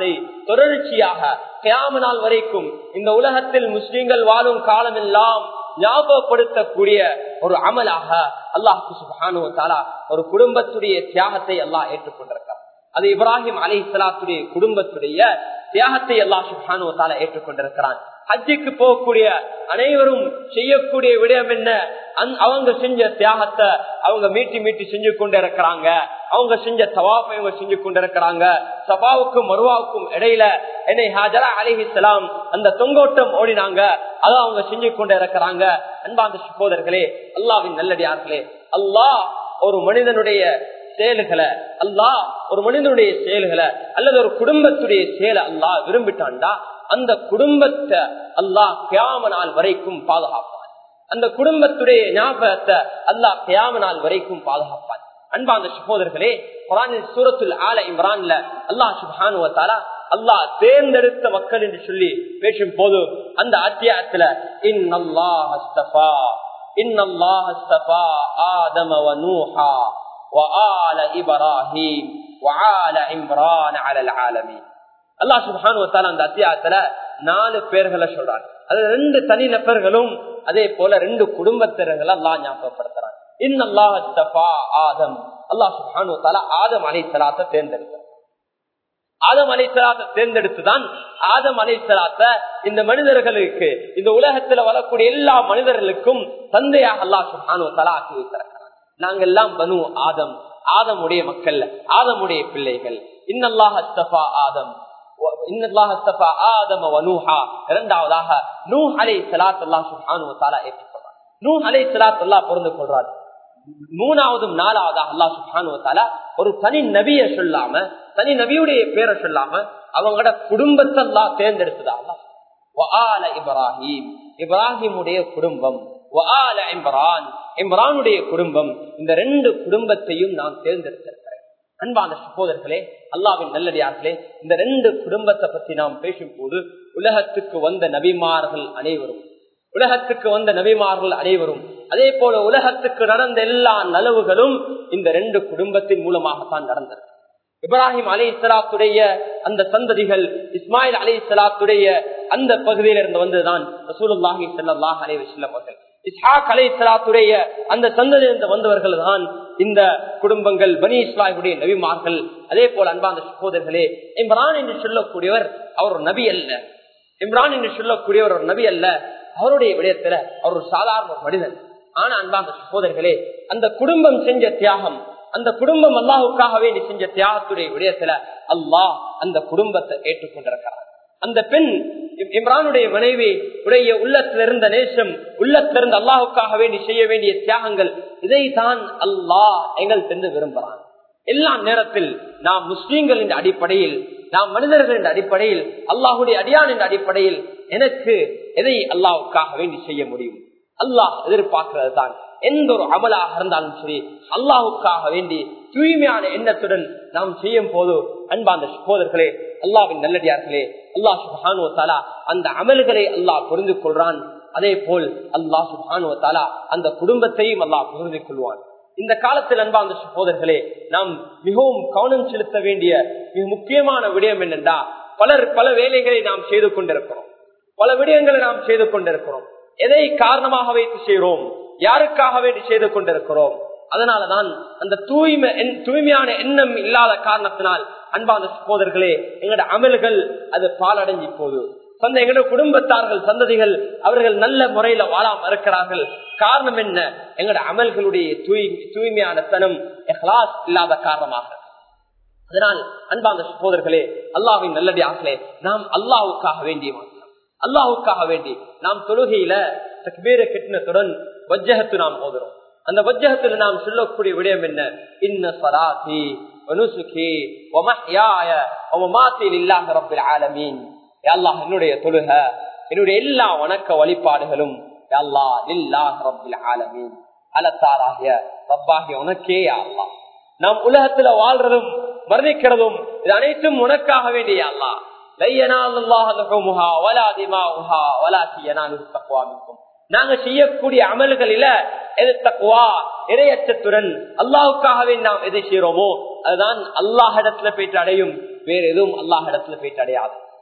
தொடர்ச்சியாக கியாம நாள் வரைக்கும் இந்த உலகத்தில் முஸ்லிம்கள் வாழும் காலமெல்லாம் ஞாபகப்படுத்தக்கூடிய ஒரு அமலாக அல்லாஹு சுபானு தாலா ஒரு குடும்பத்துடைய தியாகத்தை அல்லாஹ் ஏற்றுக்கொண்டிருக்கிறார் அது இப்ராஹிம் அலி இஸ்லாத்துடைய குடும்பத்துடைய தியாகத்தை அல்லாஹ் சுபானு தாலா ஏற்றுக்கொண்டிருக்கிறான் ஹஜ்ஜுக்கு போகக்கூடிய அனைவரும் செய்யக்கூடிய விடயம் என்ன அவங்க செஞ்ச தியாகத்தை அவங்க மீட்டி மீட்டி செஞ்சு கொண்டு இருக்கிறாங்க அவங்க செஞ்ச தவாப்பை அவங்க செஞ்சு கொண்டு இருக்கிறாங்க சபாவுக்கும் மருவாவுக்கும் இடையில என்னை ஹாஜரா அலிஹிஸ்லாம் அந்த தொங்கோட்டம் ஓடினாங்க அதை அவங்க செஞ்சு கொண்டு இருக்கிறாங்க அன்பாந்த சகோதரர்களே அல்லாவின் நல்லடியார்களே அல்லாஹ் ஒரு மனிதனுடைய செயல்களை அல்லாஹ் ஒரு மனிதனுடைய செயல்களை அல்லது ஒரு குடும்பத்துடைய செயலை அல்லாஹ் விரும்பிட்டான்டா அந்த குடும்பத்தை அல்லாஹ் கியாம நாள் வரைக்கும் பாதுகாப்பான் அந்த குடும்பத்துடைய ஞாபகத்தை அல்லாஹ் கியாம நாள் வரைக்கும் பாதுகாப்பான் அன்பாந்த சகோதரர்களே குரானில் சூரத்துல் ஆல இம்ரான்ல அல்லாஹ் சுபானுவத்தாலா அல்லாஹ் தேர்ந்தெடுத்த மக்கள் என்று சொல்லி பேசும் போது அந்த அத்தியாயத்துல இன் அல்லாஹ் இன் அல்லாஹ் ஆதம வனூஹா وآل إبراهيم وآل عمران على العالمين அல்லாஹ் சுபானுவத்தால அந்த அத்தியாயத்துல நாலு பேர்களை சொல்றாங்க அது ரெண்டு தனி நபர்களும் அதே போல ரெண்டு குடும்பத்தினர்களை அல்லாஹ் ஞாபகப்படுத்துறாங்க இன்னல்லாஹா ஆதம் அல்லாஹ் சுபானுவத்தால ஆதம் அலை சலாத்தை தேர்ந்தெடுக்கிறார் ஆதம் அலை சலாத்தை தேர்ந்தெடுத்துதான் ஆதம் அலை சலாத்த இந்த மனிதர்களுக்கு இந்த உலகத்துல வரக்கூடிய எல்லா மனிதர்களுக்கும் தந்தையாக அல்லாஹ் சுபானுவத்தாலா ஆக்கி வைத்திருக்கிறார் நாங்கள் எல்லாம் பனு ஆதம் ஆதமுடைய மக்கள் ஆதமுடைய பிள்ளைகள் இன்னல்லாஹ் அஸ்தபா ஆதம் இரண்டாவதாக நூ அலை சலாத் அல்லா சுஹானு தாலா ஏற்றுக்கொள்றார் நூ அலை சலாத் அல்லா பொருந்து கொள்றார் மூணாவதும் நாலாவதாக அல்லா சுஹானு தாலா ஒரு தனி நபிய சொல்லாம தனி நபியுடைய பேரை சொல்லாம அவங்களோட குடும்பத்தை எல்லாம் தேர்ந்தெடுத்ததா இப்ராஹிம் இப்ராஹிமுடைய குடும்பம் இம்ரான் இம்ரானுடைய குடும்பம் இந்த ரெண்டு குடும்பத்தையும் நான் தேர்ந்தெடுத்திருக்கிறேன் அன்பான சகோதரர்களே அல்லாவின் நல்லடியார்களே இந்த ரெண்டு குடும்பத்தை பத்தி நாம் பேசும் போது உலகத்துக்கு வந்த நபிமார்கள் அனைவரும் உலகத்துக்கு வந்த நபிமார்கள் அனைவரும் அதே போல உலகத்துக்கு நடந்த எல்லா நலவுகளும் இந்த ரெண்டு குடும்பத்தின் மூலமாகத்தான் நடந்தது இப்ராஹிம் அலி இஸ்லாத்துடைய அந்த சந்ததிகள் இஸ்மாயில் அலி இஸ்லாத்துடைய அந்த பகுதியில இருந்து வந்ததுதான் ரசூலுல்லாஹி ஸல்லல்லாஹு அலைஹி வஸல்லம் அவர்கள் இஸ்ஹாக் அலை சலாத்துடைய அந்த சந்ததியிலிருந்து வந்தவர்கள் தான் இந்த குடும்பங்கள் பனி இஸ்லாமுடைய நபிமார்கள் அதே போல அன்பாந்த சகோதரர்களே இம்ரான் என்று சொல்லக்கூடியவர் அவர் ஒரு நபி அல்ல இம்ரான் என்று சொல்லக்கூடியவர் ஒரு நபி அல்ல அவருடைய விடயத்துல அவர் ஒரு சாதாரண ஒரு மனிதன் ஆனா அன்பாந்த சகோதரர்களே அந்த குடும்பம் செஞ்ச தியாகம் அந்த குடும்பம் அல்லாஹுக்காக வேண்டி செஞ்ச தியாகத்துடைய விடயத்துல அல்லாஹ் அந்த குடும்பத்தை ஏற்றுக்கொண்டிருக்கிறார் அந்த பெண் இம்ரானுடைய மனைவி உடைய உள்ளத்தில் இருந்த நேசம் உள்ளத்தில் இருந்த அல்லாஹுக்காக வேண்டி செய்ய வேண்டிய தியாகங்கள் இதைத்தான் அல்லாஹ் எங்கள் சென்று விரும்புகிறான் எல்லா நேரத்தில் நாம் முஸ்லீம்கள் என்ற அடிப்படையில் நாம் மனிதர்கள் என்ற அடிப்படையில் அல்லாஹுடைய அடியான் என்ற அடிப்படையில் எனக்கு எதை அல்லாஹுக்காக வேண்டி செய்ய முடியும் அல்லாஹ் எதிர்பார்க்கிறது தான் எந்த ஒரு அமலாக இருந்தாலும் சரி அல்லாஹுக்காக வேண்டி தூய்மையான எண்ணத்துடன் நாம் செய்யும் போது அன்பாந்த சகோதரர்களே அல்லாவின் நல்லடியார்களே அல்லாஹ் சுபானு தாலா அந்த அமல்களை அல்லாஹ் புரிந்து கொள்றான் அதே போல் அல்லாஹ் சுபானு தாலா அந்த குடும்பத்தையும் அல்லாஹ் புரிந்து கொள்வான் இந்த காலத்தில் அன்பாந்த சகோதரர்களே நாம் மிகவும் கவனம் செலுத்த வேண்டிய மிக முக்கியமான விடயம் என்னென்றா பலர் பல வேலைகளை நாம் செய்து கொண்டிருக்கிறோம் பல விடயங்களை நாம் செய்து கொண்டிருக்கிறோம் எதை காரணமாக வைத்து செய்கிறோம் யாருக்காக வேண்டி செய்து கொண்டிருக்கிறோம் அதனாலதான் அந்த தூய்மை தூய்மையான எண்ணம் இல்லாத காரணத்தினால் அன்பான சகோதரர்களே எங்களோட அமல்கள் அது பாலடைஞ்சி போது சொந்த எங்களோட குடும்பத்தார்கள் சந்ததிகள் அவர்கள் நல்ல முறையில வாழாம இருக்கிறார்கள் காரணம் என்ன எங்களோட அமல்களுடைய தூய் தூய்மையான தனம் எஹ்லாஸ் இல்லாத காரணமாக அதனால் அன்பான சகோதரர்களே அல்லாவின் நல்லடியார்களே நாம் அல்லாவுக்காக வேண்டிய அல்லாஹுக்காக வேண்டி நாம் தொழுகையில தக்பீர கிட்டினத்துடன் வஜ்ஜகத்து நாம் ஓதுறோம் அந்த வஜ்ஜகத்துல நாம் சொல்லக்கூடிய விடயம் என்ன இன்ன சலாத்தி வனுசுகி ஒமஹ்யாய ஒமமாத்தி லில்லாஹி ரப்பில் ஆலமீன் அல்லாஹ் என்னுடைய தொழுக என்னுடைய எல்லா வணக்க வழிபாடுகளும் அல்லாஹ் லில்லாஹி ரப்பில் ஆலமீன் அலத்தாராகிய ரப்பாகிய உனக்கே அல்லாஹ் நாம் உலகத்துல வாழ்றதும் மரணிக்கிறதும் இது அனைத்தும் உனக்காக வேண்டிய அல்லாஹ் நாங்க செய்யக்கூடிய அமல்களில எது தக்குவா இரையச்சத்துடன் அல்லாவுக்காகவே நாம் எதை செய்யறோமோ அதுதான் அல்லாஹ் இடத்துல போயிட்டு அடையும் வேற எதுவும் அல்லாஹ் இடத்துல போயிட்டு அடையாது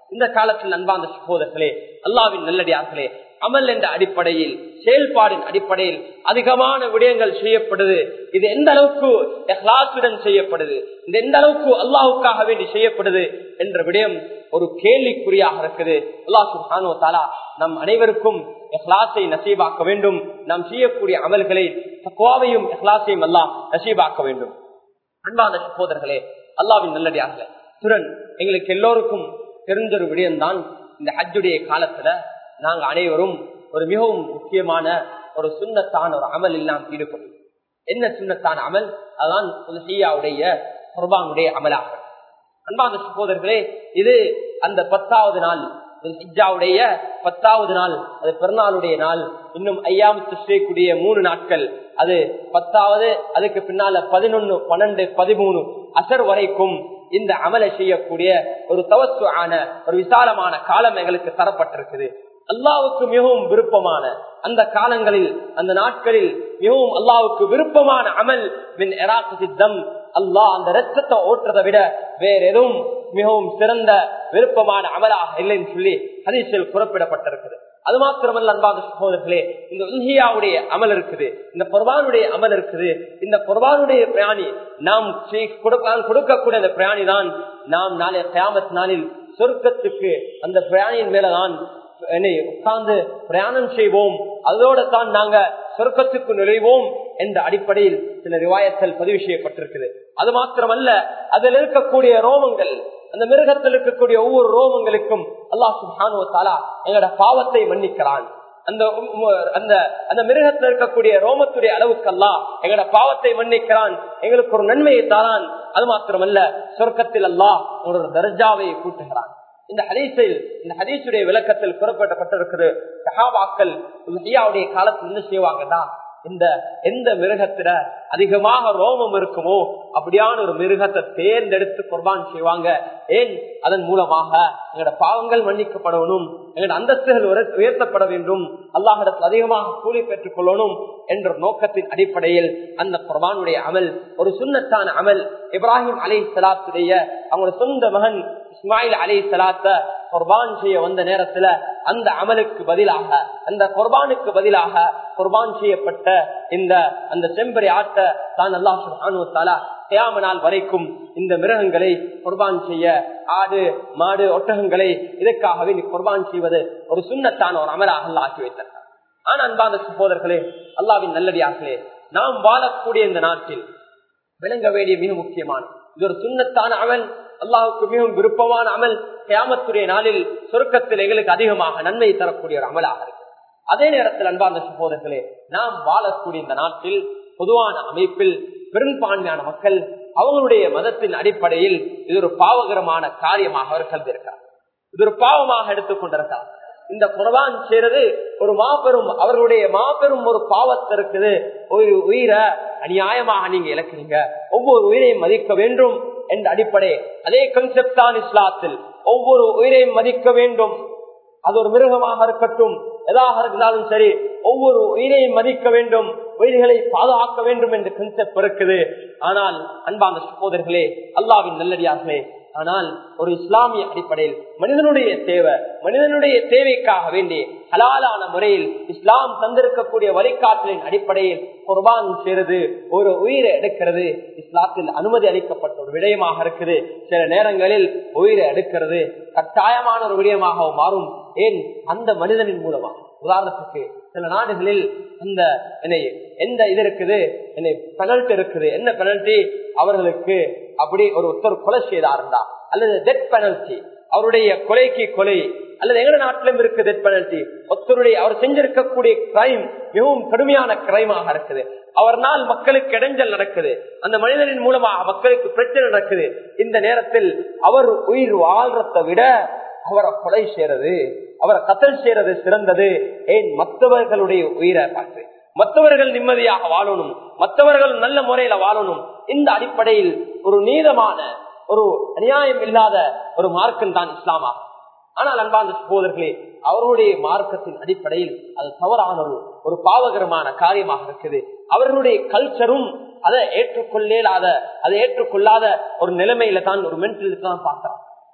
இந்த காலத்தில் அன்பாந்த சகோதரர்களே அல்லாவின் நல்லடியார்களே அமல் என்ற அடிப்படையில் செயல்பாடின் அடிப்படையில் அதிகமான விடயங்கள் செய்யப்படுது இது எந்த அளவுக்கு எஹ்லாசுடன் செய்யப்படுது இது எந்த அளவுக்கு அல்லாஹுக்காக வேண்டி செய்யப்படுது என்ற விடயம் ஒரு கேள்விக்குறியாக இருக்குது அல்லாஹ் சுஹானோ தாலா நம் அனைவருக்கும் எஹ்லாசை நசீபாக்க வேண்டும் நாம் செய்யக்கூடிய அமல்களை தக்குவாவையும் எஹ்லாசையும் அல்லாஹ் நசீபாக்க வேண்டும் அன்பான சகோதரர்களே அல்லாவின் நல்லடியாக துரன் எங்களுக்கு எல்லோருக்கும் தெரிஞ்ச ஒரு விடயம்தான் இந்த ஹஜ்ஜுடைய காலத்துல நாங்க அனைவரும் ஒரு மிகவும் முக்கியமான ஒரு சுண்ணத்தான ஒரு அமலில் நாம் ஈடுபடும் என்ன சுண்ணத்தான அமல் அதான் ஹியாவுடைய குர்பானுடைய அமலாகும் அன்பான சகோதரர்களே இது அந்த பத்தாவது நாள் ஹிஜாவுடைய பத்தாவது நாள் அது பிறநாளுடைய நாள் இன்னும் ஐயாமத்து செய்யக்கூடிய மூணு நாட்கள் அது பத்தாவது அதுக்கு பின்னால பதினொன்னு பன்னெண்டு பதிமூணு அசர் வரைக்கும் இந்த அமலை செய்யக்கூடிய ஒரு தவத்து ஆன ஒரு விசாலமான காலம் எங்களுக்கு தரப்பட்டிருக்குது அல்லாவுக்கு மிகவும் விருப்பமான அந்த காலங்களில் அந்த நாட்களில் மிகவும் அல்லாவுக்கு விருப்பமான அமல் மின் தம் அல்லாஹ் அந்த ரத்தத்தை ஓட்டுறதை விட வேற எதுவும் மிகவும் சிறந்த விருப்பமான அமலாக இல்லைன்னு சொல்லி ஹதீஸில் குறிப்பிடப்பட்டிருக்குது அது மாத்திரமல்ல அன்பாத சகோதரர்களே இந்த உல்ஹியாவுடைய அமல் இருக்குது இந்த குர்பானுடைய அமல் இருக்குது இந்த குர்பானுடைய பிராணி நாம் கொடுக்கக்கூடிய அந்த பிராணி தான் நாம் நாளைய கியாமத் நாளில் சொர்க்கத்துக்கு அந்த பிராணியின் மேலதான் உட்கார்ந்து பிரயாணம் செய்வோம் அதோட தான் நாங்க சொர்க்கத்துக்கு நுழைவோம் என்ற அடிப்படையில் சில ரிவாயத்தில் பதிவு செய்யப்பட்டிருக்குது அது மாத்திரமல்ல அதில் இருக்கக்கூடிய ரோமங்கள் அந்த மிருகத்தில் இருக்கக்கூடிய ஒவ்வொரு ரோமங்களுக்கும் அல்லாஹ் சுஹானு தாலா எங்களோட பாவத்தை மன்னிக்கிறான் அந்த அந்த அந்த மிருகத்தில் இருக்கக்கூடிய ரோமத்துடைய அளவுக்கு அல்லா எங்களோட பாவத்தை மன்னிக்கிறான் எங்களுக்கு ஒரு நன்மையை தாரான் அது மாத்திரமல்ல சொர்க்கத்தில் அல்லாஹ் ஒரு தர்ஜாவை கூட்டுகிறான் இந்த ஹதீஸில் இந்த ஹதீஸுடைய விளக்கத்தில் குறிப்பிடப்பட்டிருக்கிறது சஹாபாக்கள் ஐயாவுடைய காலத்தில் என்ன செய்வாங்கன்னா இந்த எந்த மிருகத்துல அதிகமாக ரோமம் இருக்குமோ அப்படியான ஒரு மிருகத்தை தேர்ந்தெடுத்து குர்பான் செய்வாங்க ஏன் அதன் மூலமாக எங்களோட பாவங்கள் மன்னிக்கப்படணும் எங்களோட அந்தஸ்துகள் உயர்த்தப்பட வேண்டும் அல்லாஹிடத்தில் அதிகமாக கூலி பெற்றுக் கொள்ளணும் என்ற நோக்கத்தின் அடிப்படையில் அந்த குர்பானுடைய அமல் ஒரு சுண்ணத்தான அமல் இப்ராஹிம் அலை சலாத்துடைய அவங்களோட சொந்த மகன் இஸ்மாயில் அலி சலாத்த குர்பான் செய்ய வந்த நேரத்துல அந்த அமலுக்கு பதிலாக அந்த குர்பானுக்கு பதிலாக குர்பான் செய்யப்பட்ட இந்த அந்த செம்பரி ஆட்ட தான் அல்லாஹ் கியாம நாள் வரைக்கும் இந்த மிருகங்களை குர்பான் செய்ய ஆடு மாடு ஒட்டகங்களை இதற்காகவே நீ குர்பான் செய்வது ஒரு சுண்ணத்தான ஒரு அமலாக அல்ல ஆக்கி வைத்தார் ஆனா அன்பான சகோதரர்களே அல்லாவின் நல்லடியார்களே நாம் வாழக்கூடிய இந்த நாட்டில் விளங்க வேண்டிய மிக முக்கியமான இது ஒரு சுண்ணத்தான அமல் அல்லாஹுக்கு மிகவும் விருப்பமான அமல் கியாமத்துடைய நாளில் சொருக்கத்தில் எங்களுக்கு அதிகமாக நன்மை தரக்கூடிய ஒரு அமலாக இருக்கு அதே நேரத்தில் அன்பார்ந்த சகோதரர்களே நாம் வாழக்கூடிய இந்த நாட்டில் பொதுவான அமைப்பில் பெரும்பான்மையான மக்கள் அவங்களுடைய மதத்தின் அடிப்படையில் இது ஒரு பாவகரமான காரியமாக அவர் கருதியிருக்கார் இது ஒரு பாவமாக எடுத்துக்கொண்டிருக்கார் இந்த குர்பான் செய்யறது ஒரு மாபெரும் அவர்களுடைய மாபெரும் ஒரு பாவத்தை இருக்குது ஒரு உயிரை அநியாயமாக நீங்க இழக்கிறீங்க ஒவ்வொரு உயிரையும் மதிக்க வேண்டும் என்ற அடிப்படை அதே கன்செப்ட் தான் இஸ்லாத்தில் ஒவ்வொரு உயிரையும் மதிக்க வேண்டும் அது ஒரு மிருகமாக இருக்கட்டும் எதாக இருந்தாலும் சரி ஒவ்வொரு உயிரையும் மதிக்க வேண்டும் உயிர்களை பாதுகாக்க வேண்டும் என்று கன்செப்ட் இருக்குது ஆனால் அன்பான சகோதரர்களே அல்லாவின் நல்லடியார்களே ஆனால் ஒரு இஸ்லாமிய அடிப்படையில் மனிதனுடைய தேவை மனிதனுடைய தேவைக்காக வேண்டி ஹலாலான முறையில் இஸ்லாம் தந்திருக்கக்கூடிய வழிகாட்டலின் அடிப்படையில் குர்பான் செய்வது ஒரு உயிரை எடுக்கிறது இஸ்லாத்தில் அனுமதி அளிக்கப்பட்ட ஒரு விடயமாக இருக்குது சில நேரங்களில் உயிரை எடுக்கிறது கட்டாயமான ஒரு விடயமாக மாறும் ஏன் அந்த மனிதனின் மூலமா உதாரணத்துக்கு சில நாடுகளில் அந்த என்னை எந்த இது இருக்குது என்னை பெனல்டி இருக்குது என்ன பெனல்டி அவர்களுக்கு அப்படி ஒரு ஒருத்தர் கொலை செய்தாருந்தா அல்லது டெத் பெனல்டி அவருடைய கொலைக்கு கொலை அல்லது எங்க நாட்டிலும் இருக்கு டெத் பெனல்டி ஒருத்தருடைய அவர் செஞ்சிருக்கக்கூடிய கிரைம் மிகவும் கடுமையான கிரைமாக இருக்குது அவர்னால் மக்களுக்கு இடைஞ்சல் நடக்குது அந்த மனிதனின் மூலமாக மக்களுக்கு பிரச்சனை நடக்குது இந்த நேரத்தில் அவர் உயிர் வாழ்றதை விட அவரை கொலை செய்யறது அவரை கத்தல் செய்யறது சிறந்தது ஏன் மற்றவர்களுடைய உயிரை பார்த்து மற்றவர்கள் நிம்மதியாக வாழணும் மற்றவர்கள் நல்ல முறையில வாழணும் இந்த அடிப்படையில் ஒரு நீதமான ஒரு அநியாயம் இல்லாத ஒரு மார்க்கம் தான் இஸ்லாமா ஆனால் அன்பாந்த சகோதரர்களே அவர்களுடைய மார்க்கத்தின் அடிப்படையில் அது தவறான ஒரு ஒரு பாவகரமான காரியமாக இருக்குது அவர்களுடைய கல்ச்சரும் அதை ஏற்றுக்கொள்ளாத அதை ஏற்றுக்கொள்ளாத ஒரு நிலைமையில தான் ஒரு மென்டல் தான் பார்க்கிறான்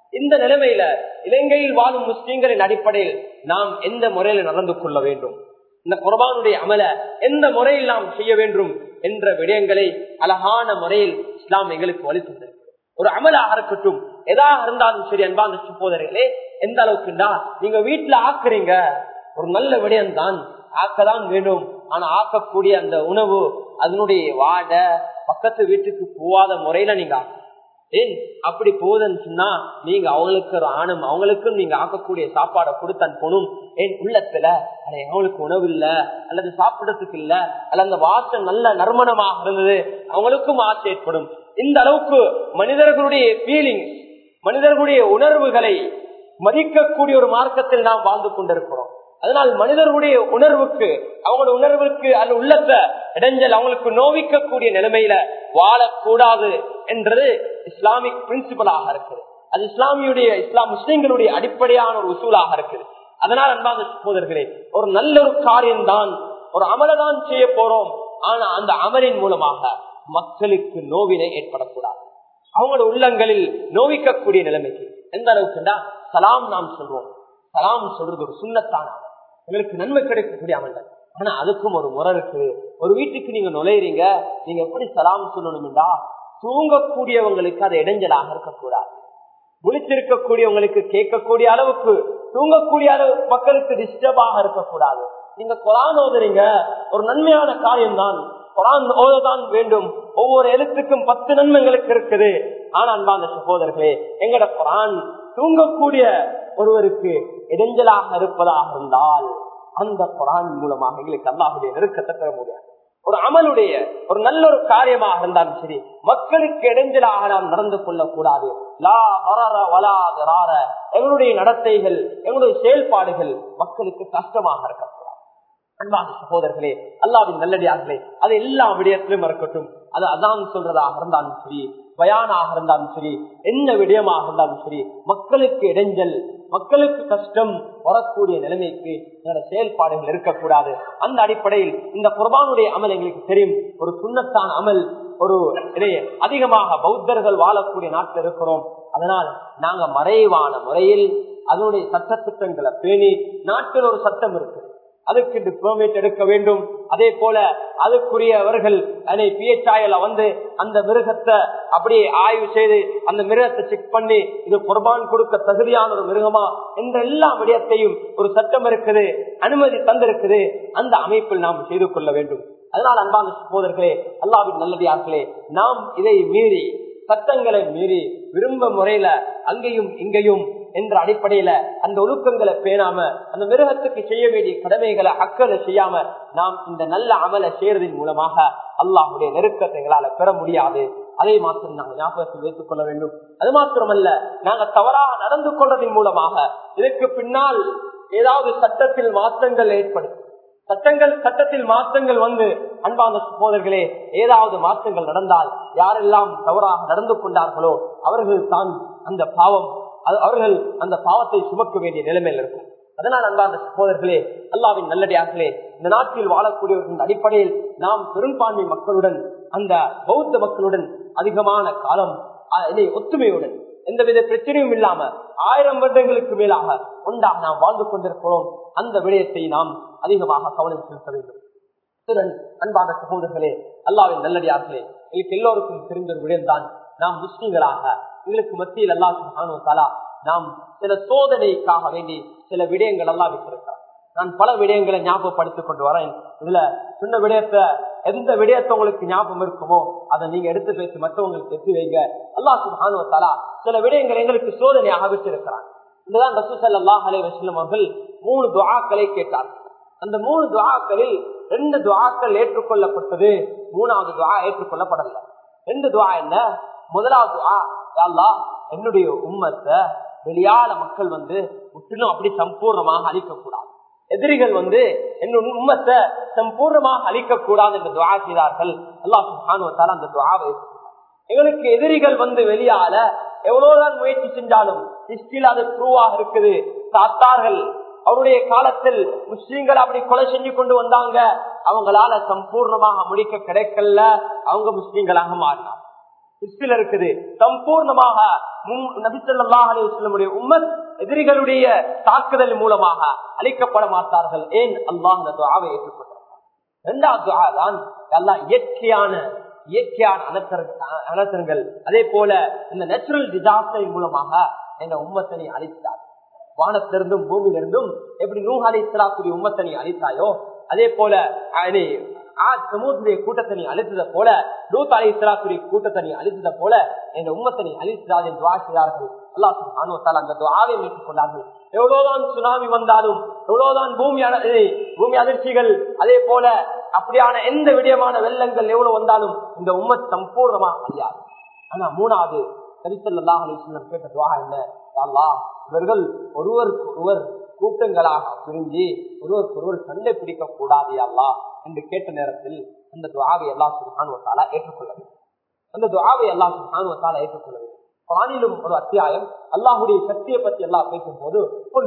இந்த நிலைமையில இலங்கையில் வாழும் முஸ்லீம்களின் அடிப்படையில் நாம் எந்த முறையில நடந்து கொள்ள வேண்டும் இந்த குர்பானுடைய அமல எந்த முறையில் நாம் செய்ய வேண்டும் என்ற விடயங்களை அழகான முறையில் இஸ்லாம் எங்களுக்கு வலித்தது ஒரு அமலாக இருக்கட்டும் எதாக இருந்தாலும் சரி அன்பான சகோதரர்களே எந்த அளவுக்குண்டா நீங்க வீட்டுல ஆக்குறீங்க ஒரு நல்ல விடயம் தான் ஆக்கதான் வேண்டும் ஆனா ஆக்கக்கூடிய அந்த உணவு அதனுடைய வாட பக்கத்து வீட்டுக்கு போவாத முறையில நீங்க ஆக்கணும். ஏன் அப்படி போகுதுன்னு சொன்னா நீங்க அவங்களுக்கு ஒரு ஆணும் அவங்களுக்கும் நீங்க ஆக்கக்கூடிய சாப்பாடை கொடுத்து அனுப்பணும் ஏன் உள்ளத்துல அட அவங்களுக்கு உணவு இல்ல அல்லது சாப்பிடறதுக்கு இல்ல அல்ல அந்த வாசம் நல்ல நறுமணமாக இருந்தது அவங்களுக்கும் ஆசை ஏற்படும் இந்த அளவுக்கு மனிதர்களுடைய ஃபீலிங்ஸ் மனிதர்களுடைய உணர்வுகளை மதிக்கக்கூடிய ஒரு மார்க்கத்தில் நாம் வாழ்ந்து கொண்டிருக்கிறோம் அதனால் மனிதர்களுடைய உணர்வுக்கு அவங்களோட உணர்வுக்கு அந்த உள்ளத்தை இடைஞ்சல் அவங்களுக்கு நோவிக்கக்கூடிய நிலைமையில வாழக்கூடாது என்றது இஸ்லாமிக் பிரின்சிபலாக இருக்குது அது இஸ்லாமியுடைய இஸ்லாம் முஸ்லிம்களுடைய அடிப்படையான ஒரு உசூலாக இருக்குது அதனால் அன்பான சகோதரர்களே ஒரு நல்ல ஒரு காரியம்தான் ஒரு அமலதான் செய்ய போறோம் ஆனா அந்த அமலின் மூலமாக மக்களுக்கு நோவினை ஏற்படக்கூடாது அவங்களோட உள்ளங்களில் நோவிக்கக்கூடிய நிலைமைக்கு எந்த அளவுக்குண்டா சலாம் நாம் சொல்றோம் சலாம் சொல்றது ஒரு சுண்ணத்தான அமல். எங்களுக்கு நன்மை கிடைக்கக்கூடிய அமல்கள் ஆனா அதுக்கும் ஒரு முறை இருக்கு ஒரு வீட்டுக்கு நீங்க நுழையிறீங்க நீங்க எப்படி சலாம் சொல்லணும்டா தூங்கக்கூடியவங்களுக்கு அது இடைஞ்சலாக இருக்கக்கூடாது விழித்திருக்கக்கூடியவங்களுக்கு கேட்கக்கூடிய அளவுக்கு தூங்கக்கூடிய அளவு மக்களுக்கு டிஸ்டர்பாக இருக்கக்கூடாது நீங்க குரான் ஓதுறீங்க ஒரு நன்மையான காரியம் தான் குரான் ஓததான் வேண்டும் ஒவ்வொரு எழுத்துக்கும் பத்து நன்மைகளுக்கு இருக்குது ஆனா அன்பான சகோதரர்களே எங்கட குரான் தூங்கக்கூடிய ஒருவருக்கு இடைஞ்சலாக இருப்பதாக இருந்தால் அந்த குரான் மூலமாக எங்களுக்கு அல்லாஹுடைய நெருக்கத்தை பெற முடியாது ஒரு அமலுடைய ஒரு நல்ல ஒரு காரியமாக இருந்தாலும் சரி மக்களுக்கு இடைஞ்சலாக நாம் நடந்து கொள்ளக்கூடாது லா வரர வலா தரார. எங்களுடைய நடத்தைகள் எங்களுடைய செயல்பாடுகள் மக்களுக்கு கஷ்டமாக இருக்கக்கூடாது அன்பான சகோதரர்களே அல்லாவின் நல்லடியார்களே அது எல்லா விடயத்திலும் இருக்கட்டும் அது அதான் சொல்றதாக இருந்தாலும் சரி பயானாக இருந்தாலும் சரி என்ன விடயமாக இருந்தாலும் சரி மக்களுக்கு இடைஞ்சல் மக்களுக்கு கஷ்டம் வரக்கூடிய நிலைமைக்கு என்னோட செயல்பாடுகள் இருக்கக்கூடாது அந்த அடிப்படையில் இந்த குர்பானுடைய அமல் எங்களுக்கு தெரியும் ஒரு சுண்ணத்தான அமல் ஒரு இதை அதிகமாக பௌத்தர்கள் வாழக்கூடிய நாட்டில் இருக்கிறோம் அதனால் நாங்க மறைவான முறையில் அதனுடைய சட்ட திட்டங்களை பேணி நாட்டில் ஒரு சட்டம் இருக்கு அதுக்கு பெர்மிட் எடுக்க வேண்டும் அதே போல அதுக்குரியவர்கள் அதை பிஎச்ஐல வந்து அந்த மிருகத்தை அப்படியே ஆய்வு செய்து அந்த மிருகத்தை செக் பண்ணி இது குர்பான் கொடுக்க தகுதியான ஒரு மிருகமா என்ற எல்லா விடயத்தையும் ஒரு சட்டம் இருக்குது அனுமதி தந்திருக்குது அந்த அமைப்பில் நாம் செய்து கொள்ள வேண்டும் அதனால் அன்பான சகோதரர்களே அல்லாவின் நல்லடியார்களே நாம் இதை மீறி சட்டங்களை மீறி விரும்ப முறையில அங்கேயும் இங்கேயும் என்ற அடிப்படையில அந்த ஒழுக்கங்களை பேணாம அந்த மிருகத்துக்கு செய்ய வேண்டிய கடமைகளை அக்களை செய்யாம நாம் இந்த நல்ல அமலை செய்யறதன் மூலமாக அல்லாஹுடைய நெருக்கத்தை எங்களால பெற முடியாது அதை மாத்திரம் நாங்கள் ஞாபகத்தில் வைத்துக் கொள்ள வேண்டும் அது மாத்திரமல்ல நாங்க தவறாக நடந்து கொள்றதன் மூலமாக இதற்கு பின்னால் ஏதாவது சட்டத்தில் மாற்றங்கள் ஏற்படும் சட்டங்கள் சட்டத்தில் மாற்றங்கள் வந்து அன்பான சகோதரர்களே ஏதாவது மாற்றங்கள் நடந்தால் யாரெல்லாம் தவறாக நடந்து கொண்டார்களோ அவர்கள் தான் அந்த பாவம் அது- அவர்கள் அந்த பாவத்தை சுமக்க வேண்டிய நிலைமையில் இருக்கும் அதனால் அன்பான சகோதரர்களே அல்லாவின் நல்லடியார்களே இந்த நாட்டில் வாழக்கூடியவர்களின் அடிப்படையில் நாம் பெரும்பான்மை மக்களுடன் அந்த பௌத்த மக்களுடன் அதிகமான காலம் அஹ், இதை ஒத்துமையுடன் எந்தவித பிரச்சனையும் இல்லாம ஆயிரம் வருடங்களுக்கு மேலாக ஒன்றாக நாம் வாழ்ந்து கொண்டிருக்கிறோம் அந்த விடயத்தை நாம் அதிகமாக கவனம் செலுத்த வேண்டும் இத்துடன் அன்பான சகோதரர்களே அல்லாவின் நல்லடியார்களே எங்களுக்கு எல்லோருக்கும் தெரிந்த ஒரு விடயம்தான் நாம் முஸ்லிம்களாக எங்களுக்கு மத்தியில் அல்லா சுபானுவத்தாலா நாம் சில சோதனைக்காக வேண்டி சில விடயங்கள் எல்லாம் விட்டிருக்கிறார் நான் பல விடயங்களை ஞாபகப்படுத்திக் கொண்டு வரேன் இதுல சின்ன விடயத்தை எந்த விடயத்தை உங்களுக்கு ஞாபகம் இருக்குமோ அதை நீங்க எடுத்து பேசி மற்றவங்களுக்கு எத்தி வைங்க அல்லா சுபானுவத்தாலா சில விடயங்கள் எங்களுக்கு சோதனையாக விட்டிருக்கிறார் இதுதான் ரசூசல்லாஹ் அலை வசல்லம் அவர்கள் மூணு துவாக்களை கேட்டார்கள் அந்த மூணு துவாக்களில் ரெண்டு துவாக்கள் ஏற்றுக்கொள்ளப்பட்டது மூணாவது துவா ஏற்றுக்கொள்ளப்படல ரெண்டு துவா என்ன முதலாவது துவா யா அல்லாஹ் என்னுடைய உம்மத்தை வெளியால மக்கள் வந்து முற்றிலும் அப்படி சம்பூர்ணமாக அழிக்கக்கூடாது எதிரிகள் வந்து என்னுடைய உம்மத்தை சம்பூர்ணமாக அழிக்கக்கூடாது என்று துவா செய்தார்கள் அல்லாஹ் சுப்ஹானுவத்தால அந்த துவாவை ஏற்றுக்கொண்டார். எங்களுக்கு எதிரிகள் வந்து வெளியால எவ்வளவுதான் முயற்சி செஞ்சாலும் ஹிஸ்டில் அது ப்ரூவாக இருக்குது தாத்தார்கள் அவருடைய காலத்தில் முஸ்லீம்கள் அப்படி கொலை செஞ்சு கொண்டு வந்தாங்க அவங்களால சம்பூர்ணமாக முடிக்க கிடைக்கல அவங்க முஸ்லீம்களாக மாறினார் ஹிஸ்டில் இருக்குது சம்பூர்ணமாக நபிசல்லா அலிஸ்லமுடைய உம்மத் எதிரிகளுடைய தாக்குதல் மூலமாக அழிக்கப்பட மாட்டார்கள் ஏன் அல்லாஹ் அந்த துவாவை ஏற்றுக்கொண்டார் இரண்டாவது துவா தான் எல்லாம் இயற்கையான இயற்கையான அனர்த்த- அனர்த்தங்கள் அதே போல இந்த நேச்சுரல் டிசாஸ்டர் மூலமாக இந்த உம்மத்தனை அழித்தார் வானத்திலிருந்தும் பூமியிலிருந்தும் எப்படி நூஹாலை இஸ்லாத்துடைய உம்மத்தனை அழித்தாயோ அதே போல அஹ், ஆத் சமூகத்துடைய கூட்டத்தனி அழித்ததை போல லூத் அலி இஸ்லாத்துடைய கூட்டத்தனி அழித்ததை போல இந்த உம்மத்தனை அழித்தாரின் துவா செய்தார்கள் அல்லாஹ் சுப்ஹானஹு வ தஆலா அந்த துவாவை மேற்கொண்டார்கள் எவ்வளவுதான் சுனாமி வந்தாலும் எவ்வளவுதான் பூமி அட- ஏய், பூமி அதிர்ச்சிகள் அதே போல அப்படியான எந்த விடயமான வெள்ளங்கள் எவ்வளவு வந்தாலும் இந்த உம்மத் சம்பூர்ணமாக அழியாது ஆனா மூணாவது சரிசல்லாஹ் அலிஸ்லம் கேட்ட துவா என்ன யா அல்லாஹ், இவர்கள் ஒருவருக்கு ஒருவர் கூட்டங்களாக பிரிஞ்சு ஒருவருக்கு ஒருவர் சண்டை பிடிக்க கூடாது யா அல்லாஹ் என்று கேட்ட நேரத்தில் அந்த துவாவை எல்லாம் சுல்ஹானுவத்தாலா ஏற்றுக்கொள்ள வேண்டும் அந்த துவாவை எல்லாம் சுல்ஹானுவத்தாலா ஏற்றுக்கொள்ள வேண்டும் குரானிலும் ஒரு அத்தியாயம் அல்லாஹுடைய சக்தியை பத்தி எல்லாம் பேசும் போது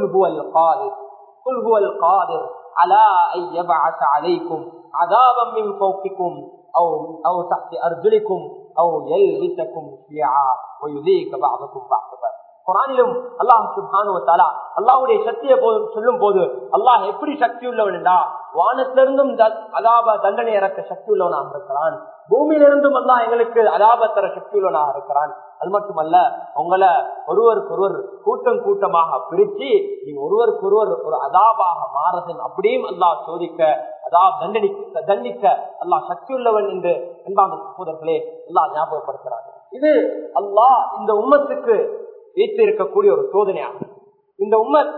قل هو القادر على أن يبعث عليكم عذابا من فوقكم أو أو تحت أرجلكم أو يلبسكم شيعا ويذيق بعضكم بعضا குரானிலும் அல்லாஹ் சுப்ஹானு வத்தாலா அல்லாஹ்வுடைய சக்தியை போ- சொல்லும் போது அல்லாஹ் எப்படி சக்தி உள்ளவன் என்றா வானத்திலிருந்தும் த- அதாப தண்டனை இறக்க சக்தி உள்ளவனாக இருக்கிறான் பூமியிலிருந்தும் அல்லாஹ் எங்களுக்கு அதாப தர சக்தி உள்ளவனாக இருக்கிறான் அது மட்டுமல்ல உங்களை ஒருவருக்கு ஒருவர் கூட்டம் கூட்டமாக பிரிச்சு நீங்க ஒருவருக்கு ஒருவர் ஒரு அதாபாக மாறதன் அப்படியும் அல்லாஹ் சோதிக்க அதாவது தண்டனிக்க தண்டிக்க அல்லாஹ் சக்தி உள்ளவன் என்று அன்பான சகோதரர்களே அல்லாஹ் ஞாபகப்படுத்துறாங்க இது அல்லாஹ் இந்த உம்மத்துக்கு வைத்து இருக்கக்கூடிய ஒரு சோதனையாகும் இந்த உம்மத்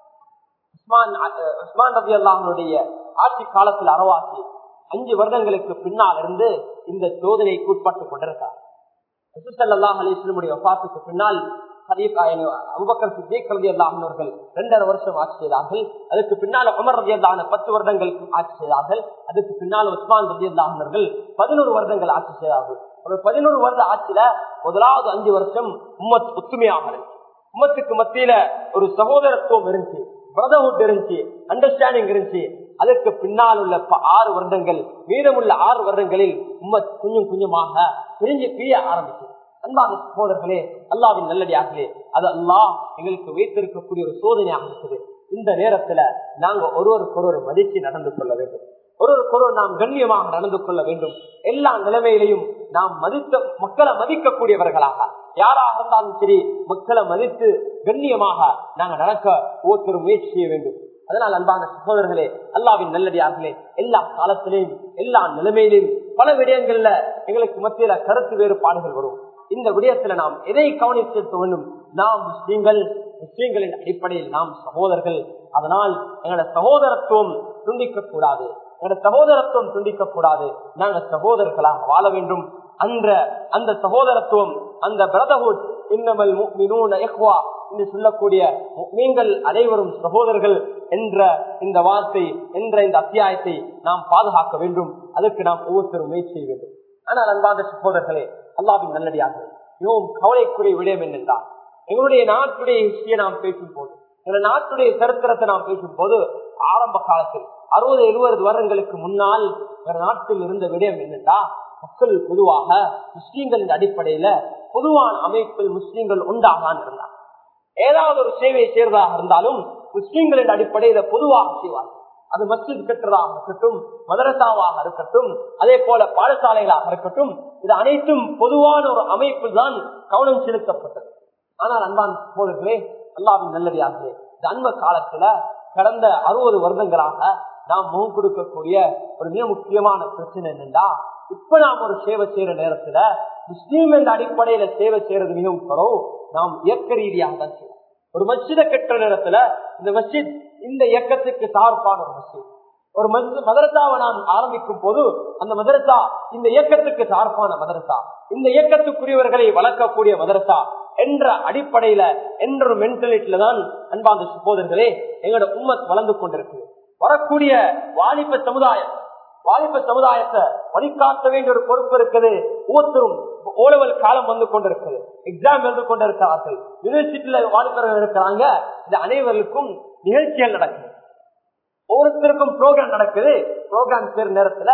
உஸ்மான் அஹ், உஸ்மான் ரபி அல்லாஹனுடைய ஆட்சி காலத்தில் அரவாசி அஞ்சு வருடங்களுக்கு பின்னால் இருந்து இந்த சோதனைக்கு உட்பட்டுக் கொண்டிருக்கார் ரசூலுல்லாஹி அலைஹி வஸல்லமுடைய வஃபாத்துக்கு பின்னால் ஹலீஃபா என அபூபக்கர் சித்திக் ரலியல்லாஹு அன்ஹு அவர்கள் இரண்டரை வருஷம் ஆட்சி செய்தார்கள் அதுக்கு பின்னால உமர் ரலியல்லாஹு அன்ஹு பத்து வருடங்கள் ஆட்சி செய்தார்கள் அதுக்கு பின்னால் உஸ்மான் ரலியல்லாஹு அன்ஹு அவர்கள் பதினோரு வருடங்கள் ஆட்சி செய்தார்கள் ஒரு பதினோரு வருட ஆட்சியில முதலாவது அஞ்சு வருஷம் உம்மத் ஒத்துமையாக இருந்துச்சு உம்மத்துக்கு மத்தியில ஒரு சகோதரத்துவம் இருந்துச்சு பிரதர்ஹுட் இருந்துச்சு அண்டர்ஸ்டாண்டிங் இருந்துச்சு அதுக்கு பின்னால் உள்ள ப- ஆறு வருடங்கள் மீதமுள்ள ஆறு வருடங்களில் உம்மத் கொஞ்சம் கொஞ்சமாக பிரிஞ்சு பிரிய ஆரம்பிச்சு அன்பான சகோதரர்களே அல்லாவின் நல்லடியாகலே அது அல்லாஹ் எங்களுக்கு வைத்திருக்கக்கூடிய ஒரு சோதனையாக இருக்குது இந்த நேரத்துல நாங்க ஒருவருக்கு ஒருவர் மதிச்சு நடந்து கொள்ள வேண்டும் ஒருவருக்கொருவர் நாம் கண்ணியமாக நடந்து கொள்ள வேண்டும் எல்லா நிலைமையிலையும் நாம் மதித்த மக்களை மதிக்கக்கூடியவர்களாக யாராக இருந்தாலும் சரி மக்களை மதித்து கண்ணியமாக நாங்க நடக்க ஒவ்வொருத்தரும் முயற்சி செய்ய வேண்டும் அதனால் அன்பான சகோதரர்களே அல்லாவின் நல்லடியார்களே எல்லா காலத்திலையும் எல்லா நிலைமையிலும் பல விடயங்கள்ல எங்களுக்கு மத்தியில கருத்து வேறுபாடுகள் வரும் இந்த விடயத்துல நாம் எதை கவனித்திருக்க வேண்டும் நாம் முஸ்லீம்கள் முஸ்லீம்களின் அடிப்படையில் நாம் சகோதரர்கள் அதனால் எங்களோட சகோதரத்துவம் துண்டிக்க கூடாது எங்களோட சகோதரத்துவம் துண்டிக்க கூடாது நாங்க சகோதரர்களாக வாழ வேண்டும் அந்த அந்த சகோதரத்துவம் அந்த பிரதர்ஹுட் இன்னமல் முஃமினூன இஹ்வா என்று சொல்லக்கூடிய நீங்கள் அனைவரும் சகோதரர்கள் என்ற இந்த வார்த்தை என்ற இந்த அத்தியாயத்தை நாம் பாதுகாக்க வேண்டும் அதற்கு நாம் ஒவ்வொருத்தரும் முயற்சி செய்ய வேண்டும் ஆனால் அன்பான சகோதரர்களே அல்லாவின் நல்லடியாக மிகவும் கவலைக்குரிய விடயம் என்னென்றால் எங்களுடைய நாட்டுடைய ஹிஸ்டரியை நாம் பேசும் போது எங்களுடைய நாட்டுடைய சரித்திரத்தை நாம் பேசும் போது ஆரம்ப காலத்தில் அறுபது எழுபது வருடங்களுக்கு முன்னால் எங்கள் நாட்டில் இருந்த விடயம் என்னென்றா மக்கள் பொதுவாக முஸ்லீம்களின் அடிப்படையில பொதுவான அமைப்பில் முஸ்லீம்கள் உண்டாகான் இருந்தார் ஏதாவது ஒரு சேவையை செய்வதாக இருந்தாலும் முஸ்லீம்களின் அடிப்படையில பொதுவாக செய்வார்கள் அது மஸ்ஜித் கட்டுறதாக இருக்கட்டும் மதரசாவாக இருக்கட்டும் அதே போல பாடசாலைகளாக இருக்கட்டும் இது அனைத்தும் பொதுவான ஒரு அமைப்பில் தான் கவனம் செலுத்தப்பட்டது ஆனால் அன்பான் சகோதரர்களே அல்லாவின் நல்லடியார்களே இந்த அன்ப காலத்துல கடந்த அறுபது வருடங்களாக நாம் முகம் கொடுக்கக்கூடிய ஒரு மிக முக்கியமான பிரச்சனை என்னன்னா இப்ப நாம் ஒரு சேவை செய்யற நேரத்துல முஸ்லீம் என்ற அடிப்படையில சேவை செய்யறது மிகவும் குறவு நாம் இயக்க ரீதியாக தான் செய்வோம் ஒரு மஸ்ஜித கட்டுற நேரத்துல இந்த மஸ்ஜித் இந்த இயக்கத்துக்கு சார்பான ஒரு மஸ்ஜித் ஒரு மஸ்ஜி- மதரசாவை நாம் ஆரம்பிக்கும் போது அந்த மதரசா இந்த இயக்கத்துக்கு சார்பான மதரசா இந்த இயக்கத்துக்குரியவர்களை வளர்க்கக்கூடிய மதரசா என்ற அடிப்படையில என்ற ஒரு மென்டாலிட்டியில தான் அன்பாந்த சகோதரர்களே எங்களோட உம்மத் வளர்ந்து கொண்டிருக்கு வரக்கூடிய வாலிப சமுதாயம் வாலிப சமுதாயத்தை வழிகாட்ட வேண்டிய ஒரு பொறுப்பு இருக்குது ஒவ்வொருத்தரும் ஓலவல் காலம் வந்து கொண்டிருக்கிறது எக்ஸாம் எழுந்து கொண்டிருக்கிறார்கள் யூனிவர்சிட்டியில வாலிபர்கள் இருக்கிறாங்க இது அனைவருக்கும் நிகழ்ச்சிகள் நடக்குது ஒவ்வொருத்தருக்கும் ப்ரோக்ராம் நடக்குது ப்ரோக்ராம் பேர் நேரத்துல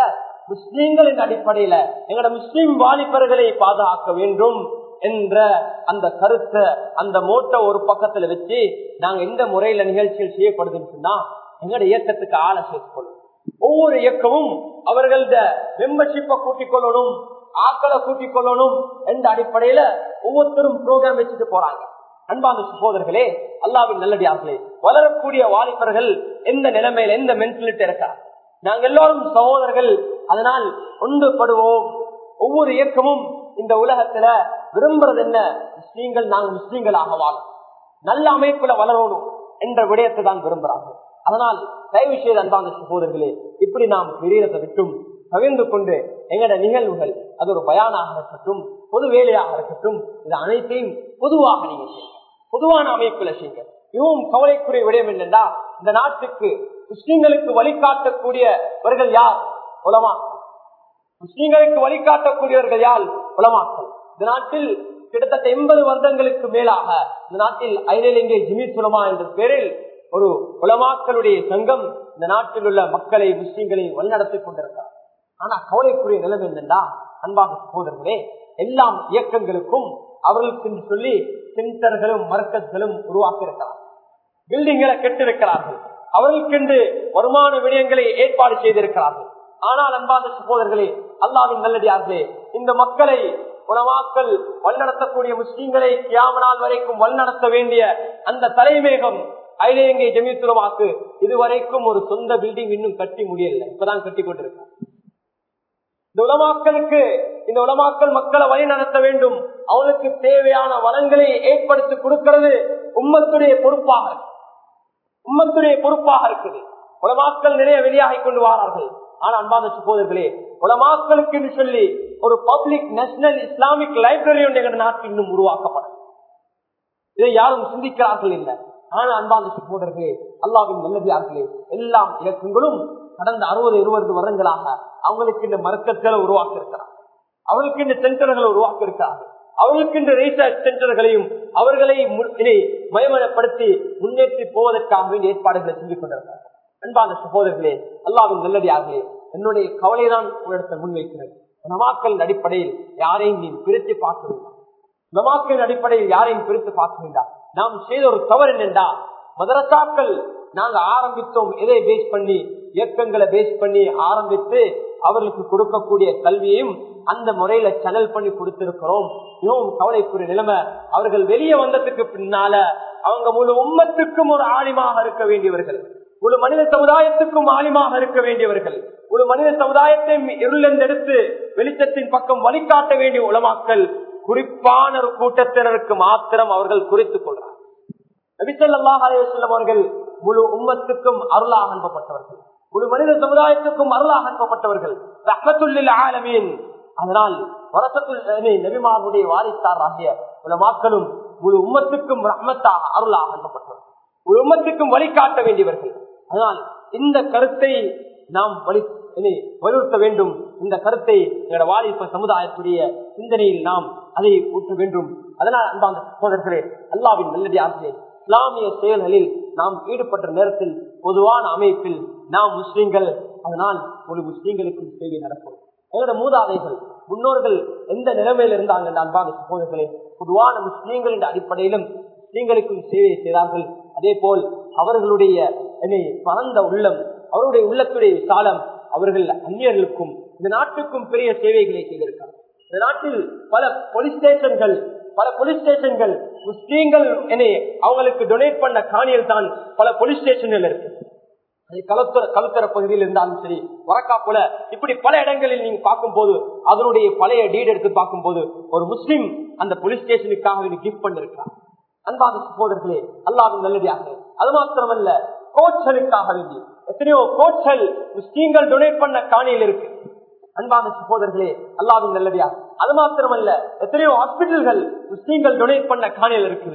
முஸ்லீம்கள் என்ற அடிப்படையில எங்களோட முஸ்லீம் வாலிபர்களை பாதுகாக்க வேண்டும் என்ற அந்த கருத்தை அந்த மோட்டை ஒரு பக்கத்துல வச்சு நாங்க எந்த முறையில நிகழ்ச்சிகள் செய்யப்படுதுன்னு சொன்னா எங்களோட இயக்கத்துக்கு ஆளை சேர்த்துக்கொள்ளும் ஒவ்வொரு இயக்கமும் அவர்களத மெம்பர்ஷிப்பை கூட்டிக் கொள்ளணும் ஆக்களை கூட்டிக் கொள்ளணும் என்ற அடிப்படையில ஒவ்வொருத்தரும் ப்ரோக்ராம் வச்சுட்டு போறாங்க அன்பான சகோதரர்களே அல்லாவின் நல்லடியார்களே வளரக்கூடிய வாலிபர்கள் எந்த நிலைமையில எந்த மென்டலிட்டி இருக்காங்க நாங்கள் எல்லாரும் சகோதரர்கள் அதனால் ஒன்றுபடுவோம் ஒவ்வொரு இயக்கமும் இந்த உலகத்துல விரும்புறது என்ன முஸ்லீம்கள் நாங்கள் முஸ்லீம்களாக வாழும் நல்ல அமைப்புல வளரணும் என்ற விடயத்தை தான் விரும்புறாங்க அதனால் தயவு செய்து அன்பான சகோதரர்களே இப்படி நாம் விரீரத்தை விட்டும் பகிர்ந்து கொண்டு எங்கட நிகழ்வுகள் அது ஒரு பயானாக இருக்கட்டும் பொது வேலையாக இருக்கட்டும் இது அனைத்தையும் பொதுவாக நீங்க செய்யுங்க பொதுவான அமைப்புல செய்யுங்க மிகவும் கவலைக்குரிய விடயம் என்னென்றா இந்த நாட்டுக்கு முஸ்லிம்களுக்கு வழிகாட்டக்கூடியவர்கள் யார் உலமா முஸ்லிம்களுக்கு வழிகாட்டக்கூடியவர்கள் யார் உலமாக்கள் இந்த நாட்டில் கிட்டத்தட்ட எண்பது வருடங்களுக்கு மேலாக இந்த நாட்டில் ஐநேலிங்கே ஜிமித் சுலமா என்ற பெயரில் ஒரு உலமாக்களுடைய சங்கம் இந்த நாட்டில் உள்ள மக்களை முஸ்லிம்களை வழிநடத்திக் கொண்டிருக்கிறார் ஆனா கவலைக்குரிய நிலைமை என்னென்றா அன்பாக சகோதரர்களே எல்லாம் இயக்கங்களுக்கும் அவர்களுக்கு என்று சொல்லி சென்டர்களும் மர்க்கஸ்களும் உருவாக்கி இருக்கிறார் பில்டிங்களை கெட்டிருக்கிறார்கள் அவர்களுக்கென்று வருமான விடயங்களை ஏற்பாடு செய்திருக்கிறார்கள் ஆனால் அன்பான சகோதரர்களே அல்லாவின் நல்லடியார்களே இந்த மக்களை உணவாக்கள் வழிநடத்தக்கூடிய முஸ்லீம்களை கியாமனால் வரைக்கும் வழிநடத்த வேண்டிய அந்த தலைமேகம் ஐலேங்கை ஜமீத்துலமாக்கு இதுவரைக்கும் ஒரு சொந்த பில்டிங் இன்னும் கட்டி முடியல இப்பதான் கட்டி கொண்டிருக்காங்க இந்த உலமாக்களுக்கு இந்த உலமாக்கள் மக்களை வழி நடத்த வேண்டும் அவளுக்கு தேவையான வளங்களை ஏற்படுத்தி கொடுக்கிறது உம்மத்துடைய பொறுப்பாக உம்மத்துடைய பொறுப்பாக இருக்குது உலமாக்கள் நிறைய வெளியாகி கொண்டு வாரார்கள் ஆனா அன்பான சகோதரர்களே உலமாக்களுக்கு என்று சொல்லி ஒரு பப்ளிக் நேஷனல் இஸ்லாமிக் லைப்ரரி ஒன்று எங்கள் நாட்டில் இன்னும் உருவாக்கப்படும் இதை யாரும் சிந்திக்கிறார்கள் இல்லை ஆனா அன்பான சகோதரர்களே அல்லாவின் நல்லதியார்களே எல்லா இயக்கங்களும் கடந்த அறுபது இருபது வருடங்களாக அவங்களுக்கு இந்த மருக்கங்களை உருவாக்கி இருக்கிறார் அவர்களுக்கு இந்த சென்டர்களை உருவாக்கி இருக்கிறார்கள் அவர்களுக்கு இந்த ரீசர்ச் சென்டர்களையும் அவர்களை மயமனப்படுத்தி முன்னேற்றி போவதற்காக வேண்டிய ஏற்பாடுகளை செஞ்சு கொண்டிருக்கிறார்கள் அன்பான சகோதரர்களே அல்லாவின் நல்லடியார்களே என்னுடைய கவலைதான் உங்களிடத்தை முன்வைக்கிறது நமாக்களின் அடிப்படையில் யாரையும் நீ பிரித்து பார்க்க வேண்டாம் நமாக்களின் அடிப்படையில் யாரையும் பிரித்து பார்க்க வேண்டாம் நாம் செய்த ஒரு தவறு என்னென்றா மதரசாக்கள் நாங்க ஆரம்பித்தோம் எதை பேஸ் பண்ணி இயக்கங்களை பேஸ் பண்ணி ஆரம்பித்து அவர்களுக்கு கொடுக்கக்கூடிய கல்வியையும் அந்த முறையில சேனல் பண்ணி கொடுத்திருக்கிறோம் மிகவும் கவலைக்குரிய நிலைமை அவர்கள் வெளியே வந்ததுக்கு பின்னால அவங்க முழு உம்மத்துக்கும் ஒரு ஆலிமாக இருக்க வேண்டியவர்கள் முழு மனித சமுதாயத்துக்கும் ஆலிமாக இருக்க வேண்டியவர்கள் ஒரு மனித சமுதாயத்தை இருளெடுத்து வெளிச்சத்தின் பக்கம் வழிகாட்ட வேண்டிய உலமாக்கல் குறிப்பான ஒரு கூட்டத்தினருக்கு மாத்திரம் அவர்கள் குறித்துக் கொள்றார் நபிசல்லாஹ் அலையம் அவர்கள் முழு உம்மத்துக்கும் அருளாக அனுப்பப்பட்டவர்கள் முழு மனித சமுதாயத்துக்கும் அருளாக அனுப்பப்பட்டவர்கள் ரஹத்துல்லில் ஆலமீன் அதனால் வரசத்துல் நபிமாருடைய வாரிசார் ஆகிய உலமாக்களும் முழு உம்மத்துக்கும் ரஹ்மத்தாக அருளாக அனுப்பப்பட்டவர்கள் முழு உம்மத்துக்கும் வழிகாட்ட வேண்டியவர்கள் அதனால் இந்த கருத்தை நாம் வலி வலியுறுத்த வேண்டும் இந்த கருத்தை எங்களோட வாலிப சமுதாயத்துடைய சிந்தனையில் நாம் அதை ஊற்ற வேண்டும் அதனால் அன்பாந்த சோதர்களே அல்லாவின் நல்லடியார்களே இஸ்லாமிய செயல்களில் நாம் ஈடுபட்ட நேரத்தில் பொதுவான அமைப்பில் நாம் முஸ்லீம்கள் அதனால் ஒரு முஸ்லீம்களுக்கும் சேவை நடக்கும் எங்களோட மூதாதைகள் முன்னோர்கள் எந்த நிலைமையில் இருந்தாங்க அன்பான சகோதரர்களே பொதுவான முஸ்லீம்களின் அடிப்படையிலும் முஸ்லீம்களுக்கும் சேவை செய்தார்கள் அதே போல் அவர்களுடைய பரந்த உள்ளம் அவருடைய உள்ளத்துடைய விசாலம் அவர்கள் அந்நியர்களுக்கும் இந்த நாட்டுக்கும் பெரிய சேவைகளை செய்திருக்காங்க இந்த நாட்டில் பல போலீஸ் ஸ்டேஷன்கள் பல போலீஸ் ஸ்டேஷன்கள் முஸ்லீம்கள் என அவங்களுக்கு டொனேட் பண்ண காணியில் தான் பல போலீஸ் ஸ்டேஷன்கள் இருக்கு அது கலத்தர கலத்தர பகுதியில் இருந்தாலும் சரி வரக்கா போல இப்படி பல இடங்களில் நீங்க பார்க்கும் போது அதனுடைய பழைய டீட் எடுத்து பார்க்கும் போது ஒரு முஸ்லீம் அந்த போலீஸ் ஸ்டேஷனுக்காக கிஃப்ட் பண்ணிருக்கிறார் அன்பாத சகோதரர்களே அல்லாவின் நல்லடியாக அது மாத்திரமல்ல கோட்களுக்காக வேண்டி எத்தனையோ கோட்கள் முஸ்லீம்கள் டொனேட் பண்ண காணியில் இருக்கு அன்பான சகோதரர்களே அல்லாவின் நல்லடியா அது மாத்திரமல்ல எத்தனையோ ஹாஸ்பிட்டல்கள் முஸ்லீம்கள் டொனேட் பண்ண காணியில் இருக்குது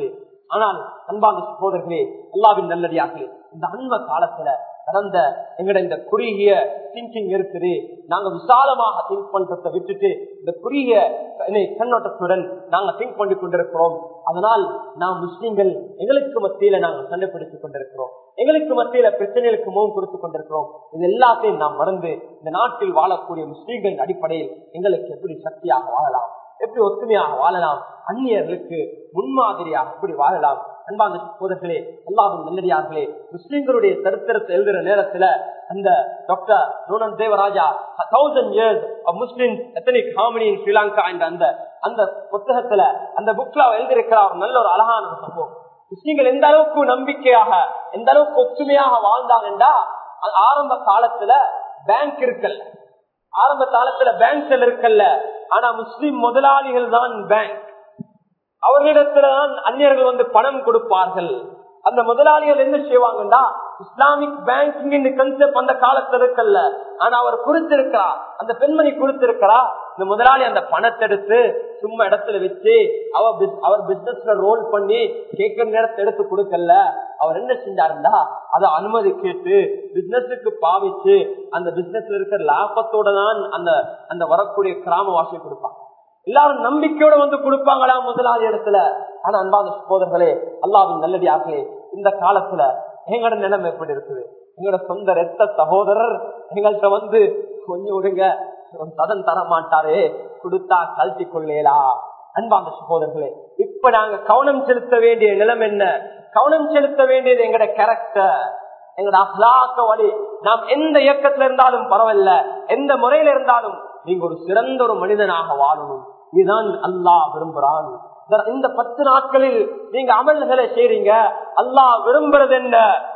ஆனால் அன்பான சகோதரர்களே அல்லாவின் நல்லடியார்களே இந்த அன்ப காலத்துல கடந்த எங்கட இந்த குறுகிய திங்கிங் இருக்குது நாங்க விசாலமாக திங்க் பண்றதை விட்டுட்டு இந்த குறுகிய கண்ணோட்டத்துடன் நாங்க திங்க் பண்ணி கொண்டிருக்கிறோம் அதனால் நாம் முஸ்லீம்கள் எங்களுக்கு மத்தியில நாங்க கண்டுபிடித்துக் கொண்டிருக்கிறோம் எங்களுக்கு மத்தியில பிரச்சனைகளுக்கு முகம் கொடுத்துக் கொண்டிருக்கிறோம் இது எல்லாத்தையும் நாம் மறந்து இந்த நாட்டில் வாழக்கூடிய முஸ்லீம்களின் அடிப்படையில் எங்களுக்கு எப்படி சக்தியாக வாழலாம் எப்படி ஒத்துமையாக வாழலாம் அந்நியர்களுக்கு முன்மாதிரியாக எப்படி வாழலாம் அன்பான சகோதரர்களே அல்லாவின் நல்லடியார்களே முஸ்லிம்களுடைய சரித்திரத்தை எழுதுற நேரத்துல அந்த டாக்டர் நூனன் தேவராஜா தௌசண்ட் இயர்ஸ் முஸ்லிம் எத்தனை காமெடி இன் ஸ்ரீலங்கா என்ற அந்த அந்த புத்தகத்துல அந்த புக்ல எழுதியிருக்கிறார் நல்ல ஒரு அழகான ஒரு சம்பவம் முஸ்லிம்கள் எந்த அளவுக்கு நம்பிக்கையாக எந்த அளவுக்கு ஒற்றுமையாக வாழ்ந்தாங்கன்றா ஆரம்ப காலத்துல பேங்க் இருக்கல்ல ஆரம்ப காலத்துல பேங்க்கள் இருக்கல்ல ஆனா முஸ்லிம் முதலாளிகள் தான் பேங்க் அவர்களிடத்துலதான் அந்நியர்கள் வந்து பணம் கொடுப்பார்கள் அந்த முதலாளிகள் என்ன செய்வாங்கன்னா இஸ்லாமிக் பேங்கிங் கன்செப்ட் அந்த காலத்துல இருக்கல்ல ஆனா அவர் குறித்திருக்கிறா அந்த பெண்மணி குறித்திருக்கிறா இந்த முதலாளி அந்த பணத்தை எடுத்து சும்மா இடத்துல வச்சு அவர் அவர் பிசினஸ்ல ரோல் பண்ணி கேட்கிற நேரத்தை எடுத்து கொடுக்கல அவர் என்ன செஞ்சாருந்தா அதை அனுமதி கேட்டு பிசினஸுக்கு பாவிச்சு அந்த பிசினஸ்ல இருக்கிற லாபத்தோட தான் அந்த அந்த வரக்கூடிய கிராமவாசியை கொடுப்பாங்க எல்லாரும் நம்பிக்கையோட வந்து கொடுப்பாங்களா முதலாளி இடத்துல ஆனா அன்பான சகோதரர்களே அல்லாவின் நல்லடியார்களே இந்த காலத்துல எங்களோட நிலைமை எப்படி இருக்குது எங்களோட சொந்த ரத்த சகோதரர் எங்கள்கிட்ட வந்து கொஞ்சம் விடுங்க சதன் தர மாட்டாரே கொடுத்தா கழட்டி கொள்ளேலா அன்பான சகோதரர்களே இப்ப நாங்க கவனம் செலுத்த வேண்டிய நிலம் என்ன கவனம் செலுத்த வேண்டியது எங்கட கேரக்டர் எங்கட அஹ்லாக்க வழி நாம் எந்த இயக்கத்துல இருந்தாலும் பரவாயில்ல எந்த முறையில இருந்தாலும் நீங்க ஒரு சிறந்த ஒரு மனிதனாக வாழணும் இதுதான் அல்லாஹ் விரும்புறான் இந்த பத்து நாட்களில் நீங்க அமல்களை செய்றீங்க அல்லாஹ் விரும்புறது என்ன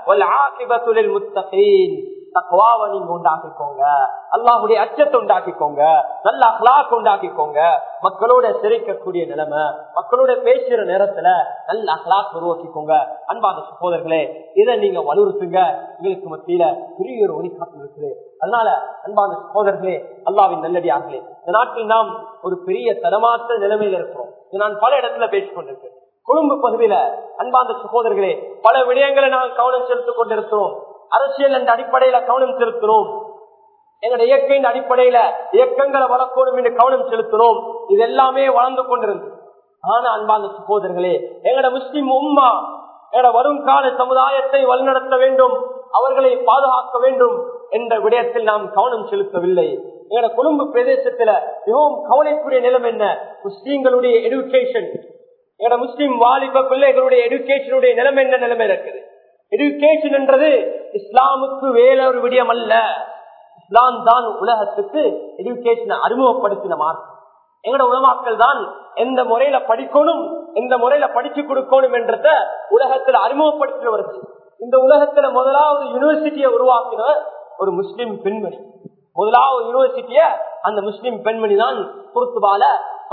முத்தகீன் தக்குவாவை நீங்க உண்டாக்கிக்கோங்க அல்லாஹுடைய அச்சத்தை உண்டாக்கிக்கோங்க நல்ல அஹ்லாக் உண்டாக்கிக்கோங்க மக்களோட சிரிக்கக்கூடிய நிலைமை மக்களோட பேசுற நேரத்துல நல்ல அஹ்லாக் உருவாக்கிக்கோங்க அன்பான சகோதரர்களே இதை நீங்க வலியுறுத்துங்க உங்களுக்கு மத்தியில பெரிய ஒரு ஒளிக்காட்டு இருக்குது அதனால அன்பான சகோதரர்களே அல்லாவின் நல்லடியார்களே இந்த நாட்டில் நாம் ஒரு பெரிய தரமாற்ற நிலைமையில இருக்கிறோம் இது நான் பல இடத்துல பேசிக் கொண்டிருக்கேன் கொழும்பு பகுதியில அன்பாந்த சகோதரர்களே பல விடயங்களை நாங்கள் கவனம் செலுத்திக் கொண்டிருக்கிறோம் அரசியல் என்ற அடிப்படையில கவனம் செலுத்துறோம் எங்களுடைய இயற்கையின் அடிப்படையில இயக்கங்களை வளர்க்கணும் என்று கவனம் செலுத்தினோம் இது எல்லாமே வளர்ந்து கொண்டிருந்தது ஆனா அன்பான சகோதரர்களே எங்களோட முஸ்லிம் உம்மா எங்களோட வருங்கால சமுதாயத்தை வழிநடத்த வேண்டும் அவர்களை பாதுகாக்க வேண்டும் என்ற விடயத்தில் நாம் கவனம் செலுத்தவில்லை எங்களோட கொழும்பு பிரதேசத்துல மிகவும் கவலைக்குரிய நிலம் என்ன முஸ்லீம்களுடைய எடுக்கேஷன் எங்களோட முஸ்லீம் வாலிப பிள்ளைகளுடைய எடுக்கேஷனுடைய நிலைமை என்ன நிலைமை இருக்குது எடுக்கேஷன் என்றது இஸ்லாமுக்கு வேறொரு விடயம் அல்ல இஸ்லாம் தான் உலகத்துக்கு எடுக்கேஷனை அறிமுகப்படுத்தின மார்க்கம் எங்களோட உலமாக்கள் தான் எந்த முறையில படிக்கணும் எந்த முறையில படிச்சு கொடுக்கணும் என்றத உலகத்துல அறிமுகப்படுத்தினவர்கள் இந்த உலகத்துல முதலாவது யூனிவர்சிட்டியை உருவாக்கினவர் ஒரு முஸ்லிம் பெண்மணி முதலாவது யூனிவர்சிட்டிய அந்த முஸ்லிம் பெண்மணி தான் குருத்துபால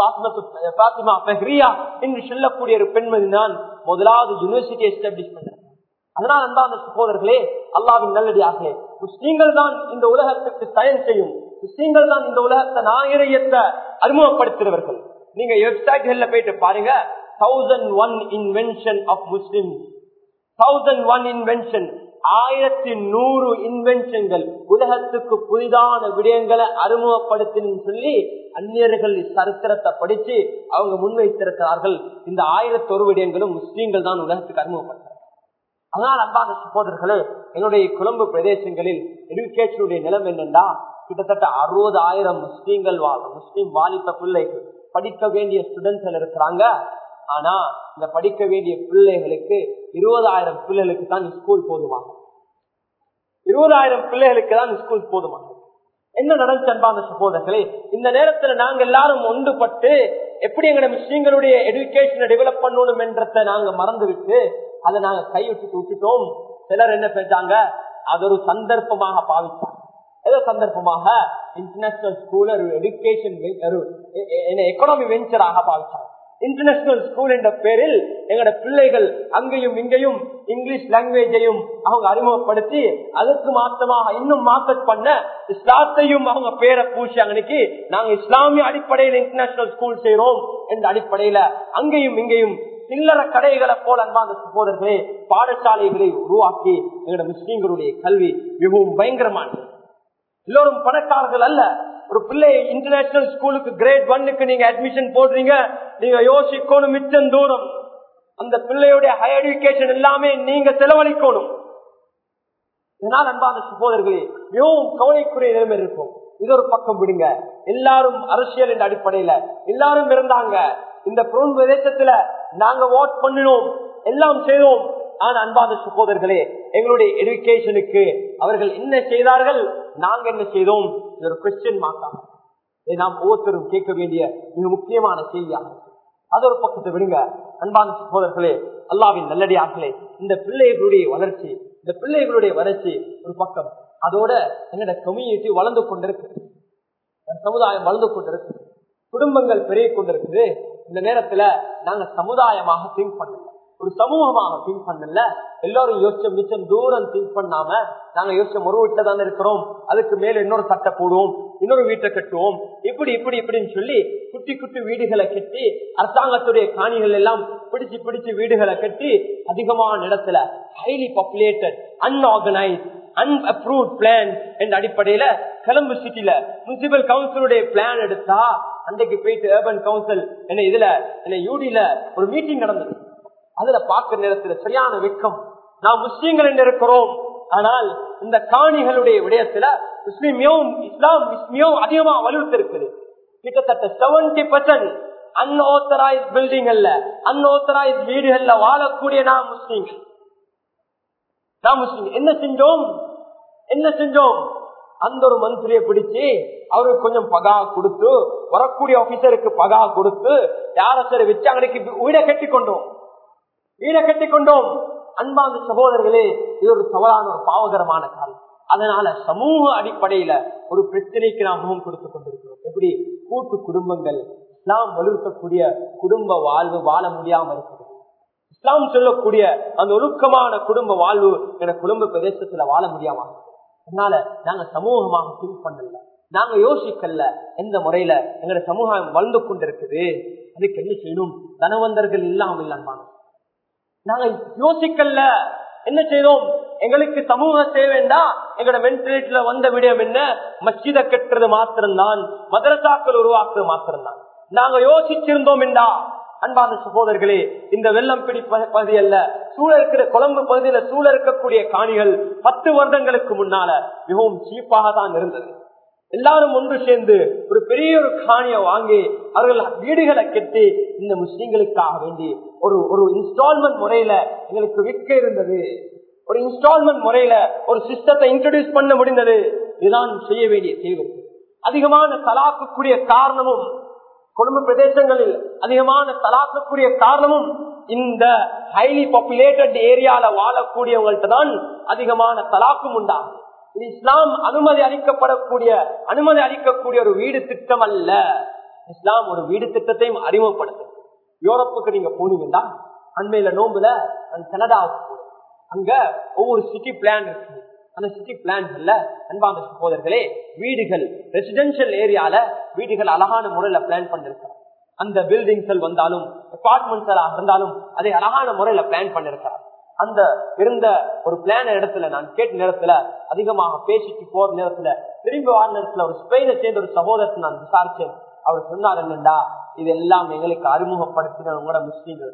பாத்திமா பெஹ்ரியா என்று சொல்லக்கூடிய ஒரு பெண்மணி தான் முதலாவது யூனிவர்சிட்டி எஸ்டாப்ளிஷ் பண்ண அதனால் அன்பான சகோதரர்களே அல்லாவின் நல்லடியார்களே முஸ்லீம்கள் தான் இந்த உலகத்துக்கு சயின்ஸையும் முஸ்லீம்கள் தான் இந்த உலகத்தை நாகரிகத்தை அறிமுகப்படுத்துகிறவர்கள் நீங்க வெப்சைட்கள்ல போயிட்டு பாருங்க thousand one invention of Muslim thousand one invention ஆயிரத்தி நூறு இன்வென்ஷன்கள் உலகத்துக்கு புதிதான விடயங்களை அறிமுகப்படுத்தினு சொல்லி அந்நியர்கள் சரித்திரத்தை படிச்சு அவங்க முன்வைத்திருக்கிறார்கள் இந்த ஆயிரத்தி ஒரு விடயங்களும் முஸ்லீம்கள் தான் உலகத்துக்கு அறிமுகப்படுத்துறாங்க அதனால் அன்பான சகோதரர்களே எங்களுடைய கொழும்பு பிரதேசங்களில் எடுக்கேஷனுடைய நிலம் என்னென்றா கிட்டத்தட்ட அறுபதாயிரம் முஸ்லீம்கள் வாழும் முஸ்லீம் வாலிப பிள்ளைகள் படிக்க வேண்டிய ஸ்டூடெண்ட்ஸ் இருக்கிறாங்க ஆனா இந்த படிக்க வேண்டிய பிள்ளைகளுக்கு இருபதாயிரம் பிள்ளைகளுக்கு தான் ஸ்கூல் போதுமாக இருபதாயிரம் பிள்ளைகளுக்கு தான் ஸ்கூல் போதுமாக என்ன நடந்துச்சு அன்பான சகோதரர்களே இந்த நேரத்துல நாங்க எல்லாரும் ஒன்றுபட்டு எப்படி எங்களோட முஸ்லீம்களுடைய எடுக்கேஷனை டெவலப் பண்ணணும் என்றத நாங்க மறந்து விட்டு அதை நாங்க கைவிட்டு விட்டுட்டோம் சிலர் என்ன செஞ்சாங்க அது ஒரு சந்தர்ப்பமாக பாவிச்சாங்க ஏதோ சந்தர்ப்பமாக இன்டர்நேஷனல் ஸ்கூல் ஒரு எடுக்கேஷன் எக்கனாமி வெஞ்சராக பாவிச்சாங்க இன்டர்நேஷனல் ஸ்கூல் என்ற பேரில் எங்களோட பிள்ளைகள் அங்கேயும் இங்கேயும் இங்கிலீஷ் லாங்குவேஜையும் அவங்க அறிமுகப்படுத்தி அதற்கு மாற்றமாக இன்னும் மார்க்கெட் பண்ண இஸ்லாத்தையும் அவங்க பேரை பூசி அன்னைக்கு நாங்க இஸ்லாமிய அடிப்படையில் இன்டர்நேஷனல் ஸ்கூல் செய்யறோம் என்ற அடிப்படையில அங்கேயும் இங்கேயும் சில்லற கடைகளை போல அன்பான சகோதரர்களே பாடசாலைகளை உருவாக்கி எங்களோட முஸ்லீம்களுடைய கல்வி மிகவும் பயங்கரமானது எல்லோரும் பணக்காரர்கள் அல்ல ஒரு பிள்ளை இன்டர்நேஷனல் ஸ்கூலுக்கு கிரேட் ஒன்னுக்கு நீங்க அட்மிஷன் போடுறீங்க நீங்க யோசிக்கணும் மிச்சம் தூரம் அந்த பிள்ளையுடைய ஹையர் எஜுகேஷன் எல்லாமே நீங்க செலவழிக்கணும் இதனால் அன்பான சகோதரர்களே மிகவும் கவலைக்குரிய நிலைமை இருக்கும் இது ஒரு பக்கம் விடுங்க எல்லாரும் அரசியல் என்ற அடிப்படையில எல்லாரும் இருந்தாங்க இந்த புறன் பிரதேசத்துல நாங்க ஓட் பண்ணினோம் எல்லாம் செய்தோம் ஆனா அன்பான சகோதரர்களே எங்களுடைய எடுக்கேஷனுக்கு அவர்கள் என்ன செய்தார்கள் நாங்க என்ன செய்தோம் இது ஒரு கொஸ்டின் மார்க்காக இதை நாம் ஒவ்வொருத்தரும் கேட்க வேண்டிய மிக முக்கியமான செய்தியாகும் அது ஒரு பக்கத்தை விடுங்க அன்பான சகோதரர்களே அல்லாவின் நல்லடியார்களே இந்த பிள்ளைகளுடைய வளர்ச்சி இந்த பிள்ளைகளுடைய வளர்ச்சி ஒரு பக்கம் அதோட எங்களோட கம்யூனிட்டி வளர்ந்து கொண்டிருக்கு சமுதாயம் வளர்ந்து கொண்டிருக்கு குடும்பங்கள் பெருகி கொண்டிருக்குது இந்த நேரத்துல நாங்க சமுதாயமாக திங்க் பண்ணல ஒரு சமூகமாக திங்க் பண்ணல எல்லாரும் யோசிச்ச மிச்சம் தூரம் திங்க் பண்ணாம நாங்க யோசிச்ச ஒரு வீட்டுல தானே இருக்கிறோம் அதுக்கு மேல இன்னொரு சட்டை போடுவோம் இன்னொரு வீட்டை கட்டுவோம் இப்படி இப்படி இப்படின்னு சொல்லி குட்டி குட்டி வீடுகளை கட்டி அரசாங்கத்துடைய காணிகள் எல்லாம் பிடிச்சு பிடிச்சு வீடுகளை கட்டி அதிகமான இடத்துல highly populated unorganised unapproved plan என்ற அடிப்படையில கிளம்பு சிட்டில முனிசிபல் கவுன்சிலுடைய பிளான் எடுத்தா அன்றைக்கு போயிட்டு ஏர்பன் கவுன்சில் என்ன இதுல என்ன யூடியில ஒரு மீட்டிங் நடந்தது அதுல பார்க்கிற நேரத்துல சரியான வெக்கம் நாம் முஸ்லீம்கள் என்று இருக்கிறோம் ஆனால் இந்த காணிகளுடைய விடயத்துல முஸ்லீமியும் இஸ்லாம் மிகவும் அதிகமா வலியுறுத்தி இருக்குது கிட்டத்தட்ட செவன்டி பர்சன்ட் அன்ஆத்தரைஸ் பில்டிங்கல்ல அன்ஆத்தரைஸ் வீடுகள்ல வாழக்கூடிய நாம் முஸ்லீம்கள் நாம் முஸ்லீம் என்ன செஞ்சோம் என்ன செஞ்சோம் அந்த ஒரு மந்திரியை பிடிச்சு அவருக்கு கொஞ்சம் பகா கொடுத்து வரக்கூடிய ஆபீசருக்கு பகா கொடுத்து யார சரி வச்சு அங்கனைக்கு வீடை கட்டி கொண்டோம் வீடை கட்டி கொண்டோம் அன்பாந்த சகோதரர்களே இது ஒரு சவாலான ஒரு பாவகரமான காலம் அதனால சமூக அடிப்படையில ஒரு பிரச்சனைக்கு நாம் முகம் கொடுத்து கொண்டிருக்கிறோம் எப்படி கூட்டு குடும்பங்கள் இஸ்லாம் வலியுறுத்தக்கூடிய குடும்ப வாழ்வு வாழ முடியாம இருக்குது இஸ்லாம் சொல்லக்கூடிய அந்த ஒழுக்கமான குடும்ப வாழ்வு என குடும்ப பிரதேசத்துல வாழ முடியாம அதனால நாங்க சமூகமாக திங்க் பண்ணல நாங்க யோசிக்கல எந்த முறையில எங்களோட சமூகம் வளர்ந்து கொண்டிருக்குது அதுக்கு என்ன செய்யணும் தனவந்தர்கள் இல்லாம இல்லாம நாங்க யோசிக்கல என்ன செய்தோம் எங்களுக்கு சமூக சேவைண்டா எங்களோட மென்டலிட்டியில வந்த விடயம் என்ன மஸ்ஜித கட்டுறது மாத்திரம்தான் மதரசாக்கள் உருவாக்குறது மாத்திரம்தான் நாங்க யோசிச்சிருந்தோம் என்றா அன்பான சகோதரர்களே இந்த வெள்ளம் பிடி பகுதி அல்ல சூழ இருக்கிற கொழம்பு பகுதியில சூழ இருக்கக்கூடிய காணிகள் பத்து வருடங்களுக்கு முன்னால மிகவும் சீப்பாக தான் இருந்தது எல்லாரும் ஒன்று சேர்ந்து ஒரு பெரிய ஒரு காணியை வாங்கி அவர்கள் வீடுகளை கட்டி இந்த முஸ்லீம்களுக்காக வேண்டி ஒரு ஒரு இன்ஸ்டால்மெண்ட் முறையில எங்களுக்கு விற்க இருந்தது ஒரு இன்ஸ்டால்மெண்ட் முறையில ஒரு சிஸ்டத்தை இன்ட்ரடியூஸ் பண்ண முடிந்தது இதுதான் செய்ய வேண்டிய தேவை அதிகமான தலாக்கக்கூடிய காரணமும் குடும்ப பிரதேசங்களில் அதிகமான தலாக்கக்கூடிய காரணமும் இந்த ஹைலி பாப்புலேட்டட் ஏரியால வாழக்கூடியவங்கள்ட்ட தான் அதிகமான தலாக்கும் உண்டாகும் இது இஸ்லாம் அனுமதி அளிக்கப்படக்கூடிய அனுமதி அளிக்கக்கூடிய ஒரு வீடு திட்டம் அல்ல இஸ்லாம் ஒரு வீடு திட்டத்தையும் அறிமுகப்படுத்தும் யூரோப்புக்கு நீங்க போனீங்கன்னா அண்மையில நோம்புல கனடாவுக்கு போறோம் அங்க ஒவ்வொரு சிட்டி பிளான் இருக்கு அந்த சிட்டி பிளான்கள்ல அன்பான சகோதரர்களே வீடுகள் ரெசிடென்சியல் ஏரியால வீடுகள் அழகான முறையில பிளான் பண்ணிருக்காங்க அந்த பில்டிங்ஸ்கள் வந்தாலும் அபார்ட்மெண்ட்ஸா இருந்தாலும் அதை அழகான முறையில பிளான் பண்ணிருக்கிறார் அந்த இருந்த ஒரு பிளான இடத்துல நான் கேட்ட நேரத்துல அதிகமாக பேசிட்டு போற நேரத்துல திரும்பி வார நேரத்துல ஒரு ஸ்பெயினை சேர்ந்த ஒரு சகோதரத்தை நான் விசாரிச்சேன் அவர் சொன்னார் என்னண்டா இதெல்லாம் எங்களுக்கு அறிமுகப்படுத்தினவங்க முஸ்லீம்கள்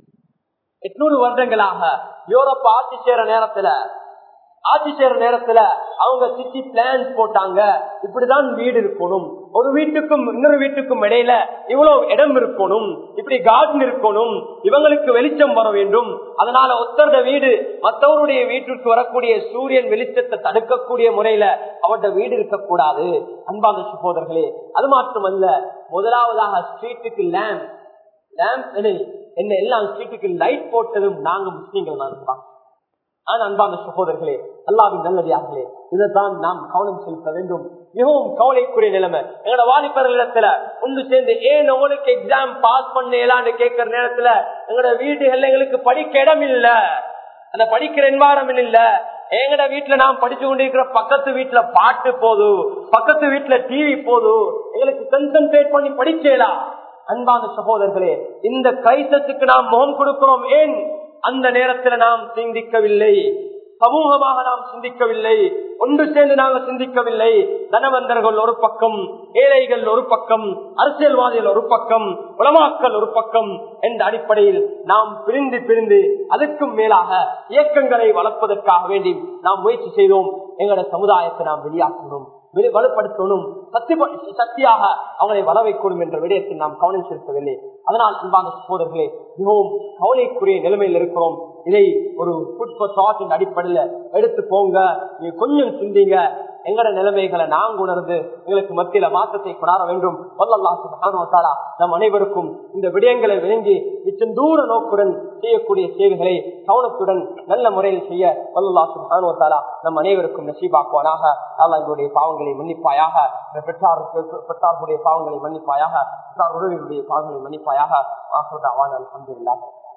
எட்நூறு வருடங்களாக யூரோப் ஆட்சி சேர நேரத்துல ஆட்சி செய்யற நேரத்துல அவங்க சிட்டி பிளான் போட்டாங்க இப்படிதான் வீடு இருக்கணும் ஒரு வீட்டுக்கும் இன்னொரு வீட்டுக்கும் இடையில இவ்வளவு இடம் இருக்கணும் இப்படி கார்டன் இருக்கணும் இவங்களுக்கு வெளிச்சம் வர வேண்டும் அதனால ஒத்தருட வீடு மற்றவருடைய வீட்டிற்கு வரக்கூடிய சூரியன் வெளிச்சத்தை தடுக்கக்கூடிய முறையில அவருடைய வீடு இருக்கக்கூடாது அன்பான சகோதரர்களே அது மாத்திரமல்ல முதலாவதாக ஸ்ட்ரீட்டுக்கு லேம்ப் லேம்ப் என்ன எல்லாம் ஸ்ட்ரீட்டுக்கு லைட் போட்டதும் நாங்க முஸ்லீம்கள் தான் ஆனா அன்பான சகோதரர்களே அல்லாவின் நல்லதார்களே இதைத்தான் நாம் கவனம் செலுத்த வேண்டும் மிகவும் கவலைக்குரிய நிலைமை எங்களோட வாலிபர்களிடத்துல ஒன்று சேர்ந்து ஏன் உங்களுக்கு எக்ஸாம் பாஸ் பண்ணலான்னு கேட்கிற நேரத்துல எங்களோட வீடுகள்ல எங்களுக்கு படிக்க இடம் இல்ல அந்த படிக்கிற என்வாரன்மெண்ட் இல்ல எங்கட வீட்டுல நாம் படிச்சு கொண்டிருக்கிற பக்கத்து வீட்டுல பாட்டு போதும் பக்கத்து வீட்டுல டிவி போதும் எங்களுக்கு கன்சன்ட்ரேட் பண்ணி படிக்கலாம் அன்பான சகோதரர்களே இந்த கைத்தத்துக்கு நாம் முகம் கொடுக்கிறோம் ஏன் அந்த நேரத்தில் நாம் சிந்திக்கவில்லை சமூகமாக நாம் சிந்திக்கவில்லை ஒன்று சேர்ந்து நாங்கள் சிந்திக்கவில்லை தனவந்தர்கள் ஒரு பக்கம் ஏழைகள் ஒரு பக்கம் அரசியல்வாதிகள் ஒரு பக்கம் உலமாக்கள் ஒரு பக்கம் என்ற அடிப்படையில் நாம் பிரிந்து பிரிந்து அதுக்கும் மேலாக இயக்கங்களை வளர்ப்பதற்காக வேண்டி நாம் முயற்சி செய்தோம் எங்களோட சமுதாயத்தை நாம் வெளியாக்கணும் வெளி- வலுப்படுத்தணும் சக்தி சக்தியாக அவங்களை வள வைக்கணும் என்ற விடயத்தில் நாம் கவனம் செலுத்தவில்லை அதனால் அன்பான சகோதரர்களே மிகவும் கவலைக்குரிய நிலைமையில் இருக்கிறோம் இதை ஒரு ஃபுட் ஃபார் தாட் அடிப்படையில எடுத்து போங்க நீங்க கொஞ்சம் சிந்திங்க எங்கட நிலைமைகளை நாங்க உணர்ந்து எங்களுக்கு மத்தியில மாற்றத்தை கொண்டாட வேண்டும் வல்லல்லாஹு சுப்ஹானஹு வ தஆலா நம் அனைவருக்கும் இந்த விடயங்களை விளங்கி மிச்சம் தூர நோக்குடன் செய்யக்கூடிய சேவைகளை கவனத்துடன் நல்ல முறையில் செய்ய வல்லல்லாஹு சுப்ஹானஹு வ தஆலா நம் அனைவருக்கும் நசீபாக்குவானாக அல்லாஹ் எங்களுடைய பாவங்களை மன்னிப்பாயாக இந்த பெற்றார் பெற்றார்களுடைய பாவங்களை மன்னிப்பாயாக பெற்றார் உறவினுடைய பாவங்களை மன்னிப்பாயாக ஆசிரியர் அவான் அல்ஹம்துலில்லாஹ்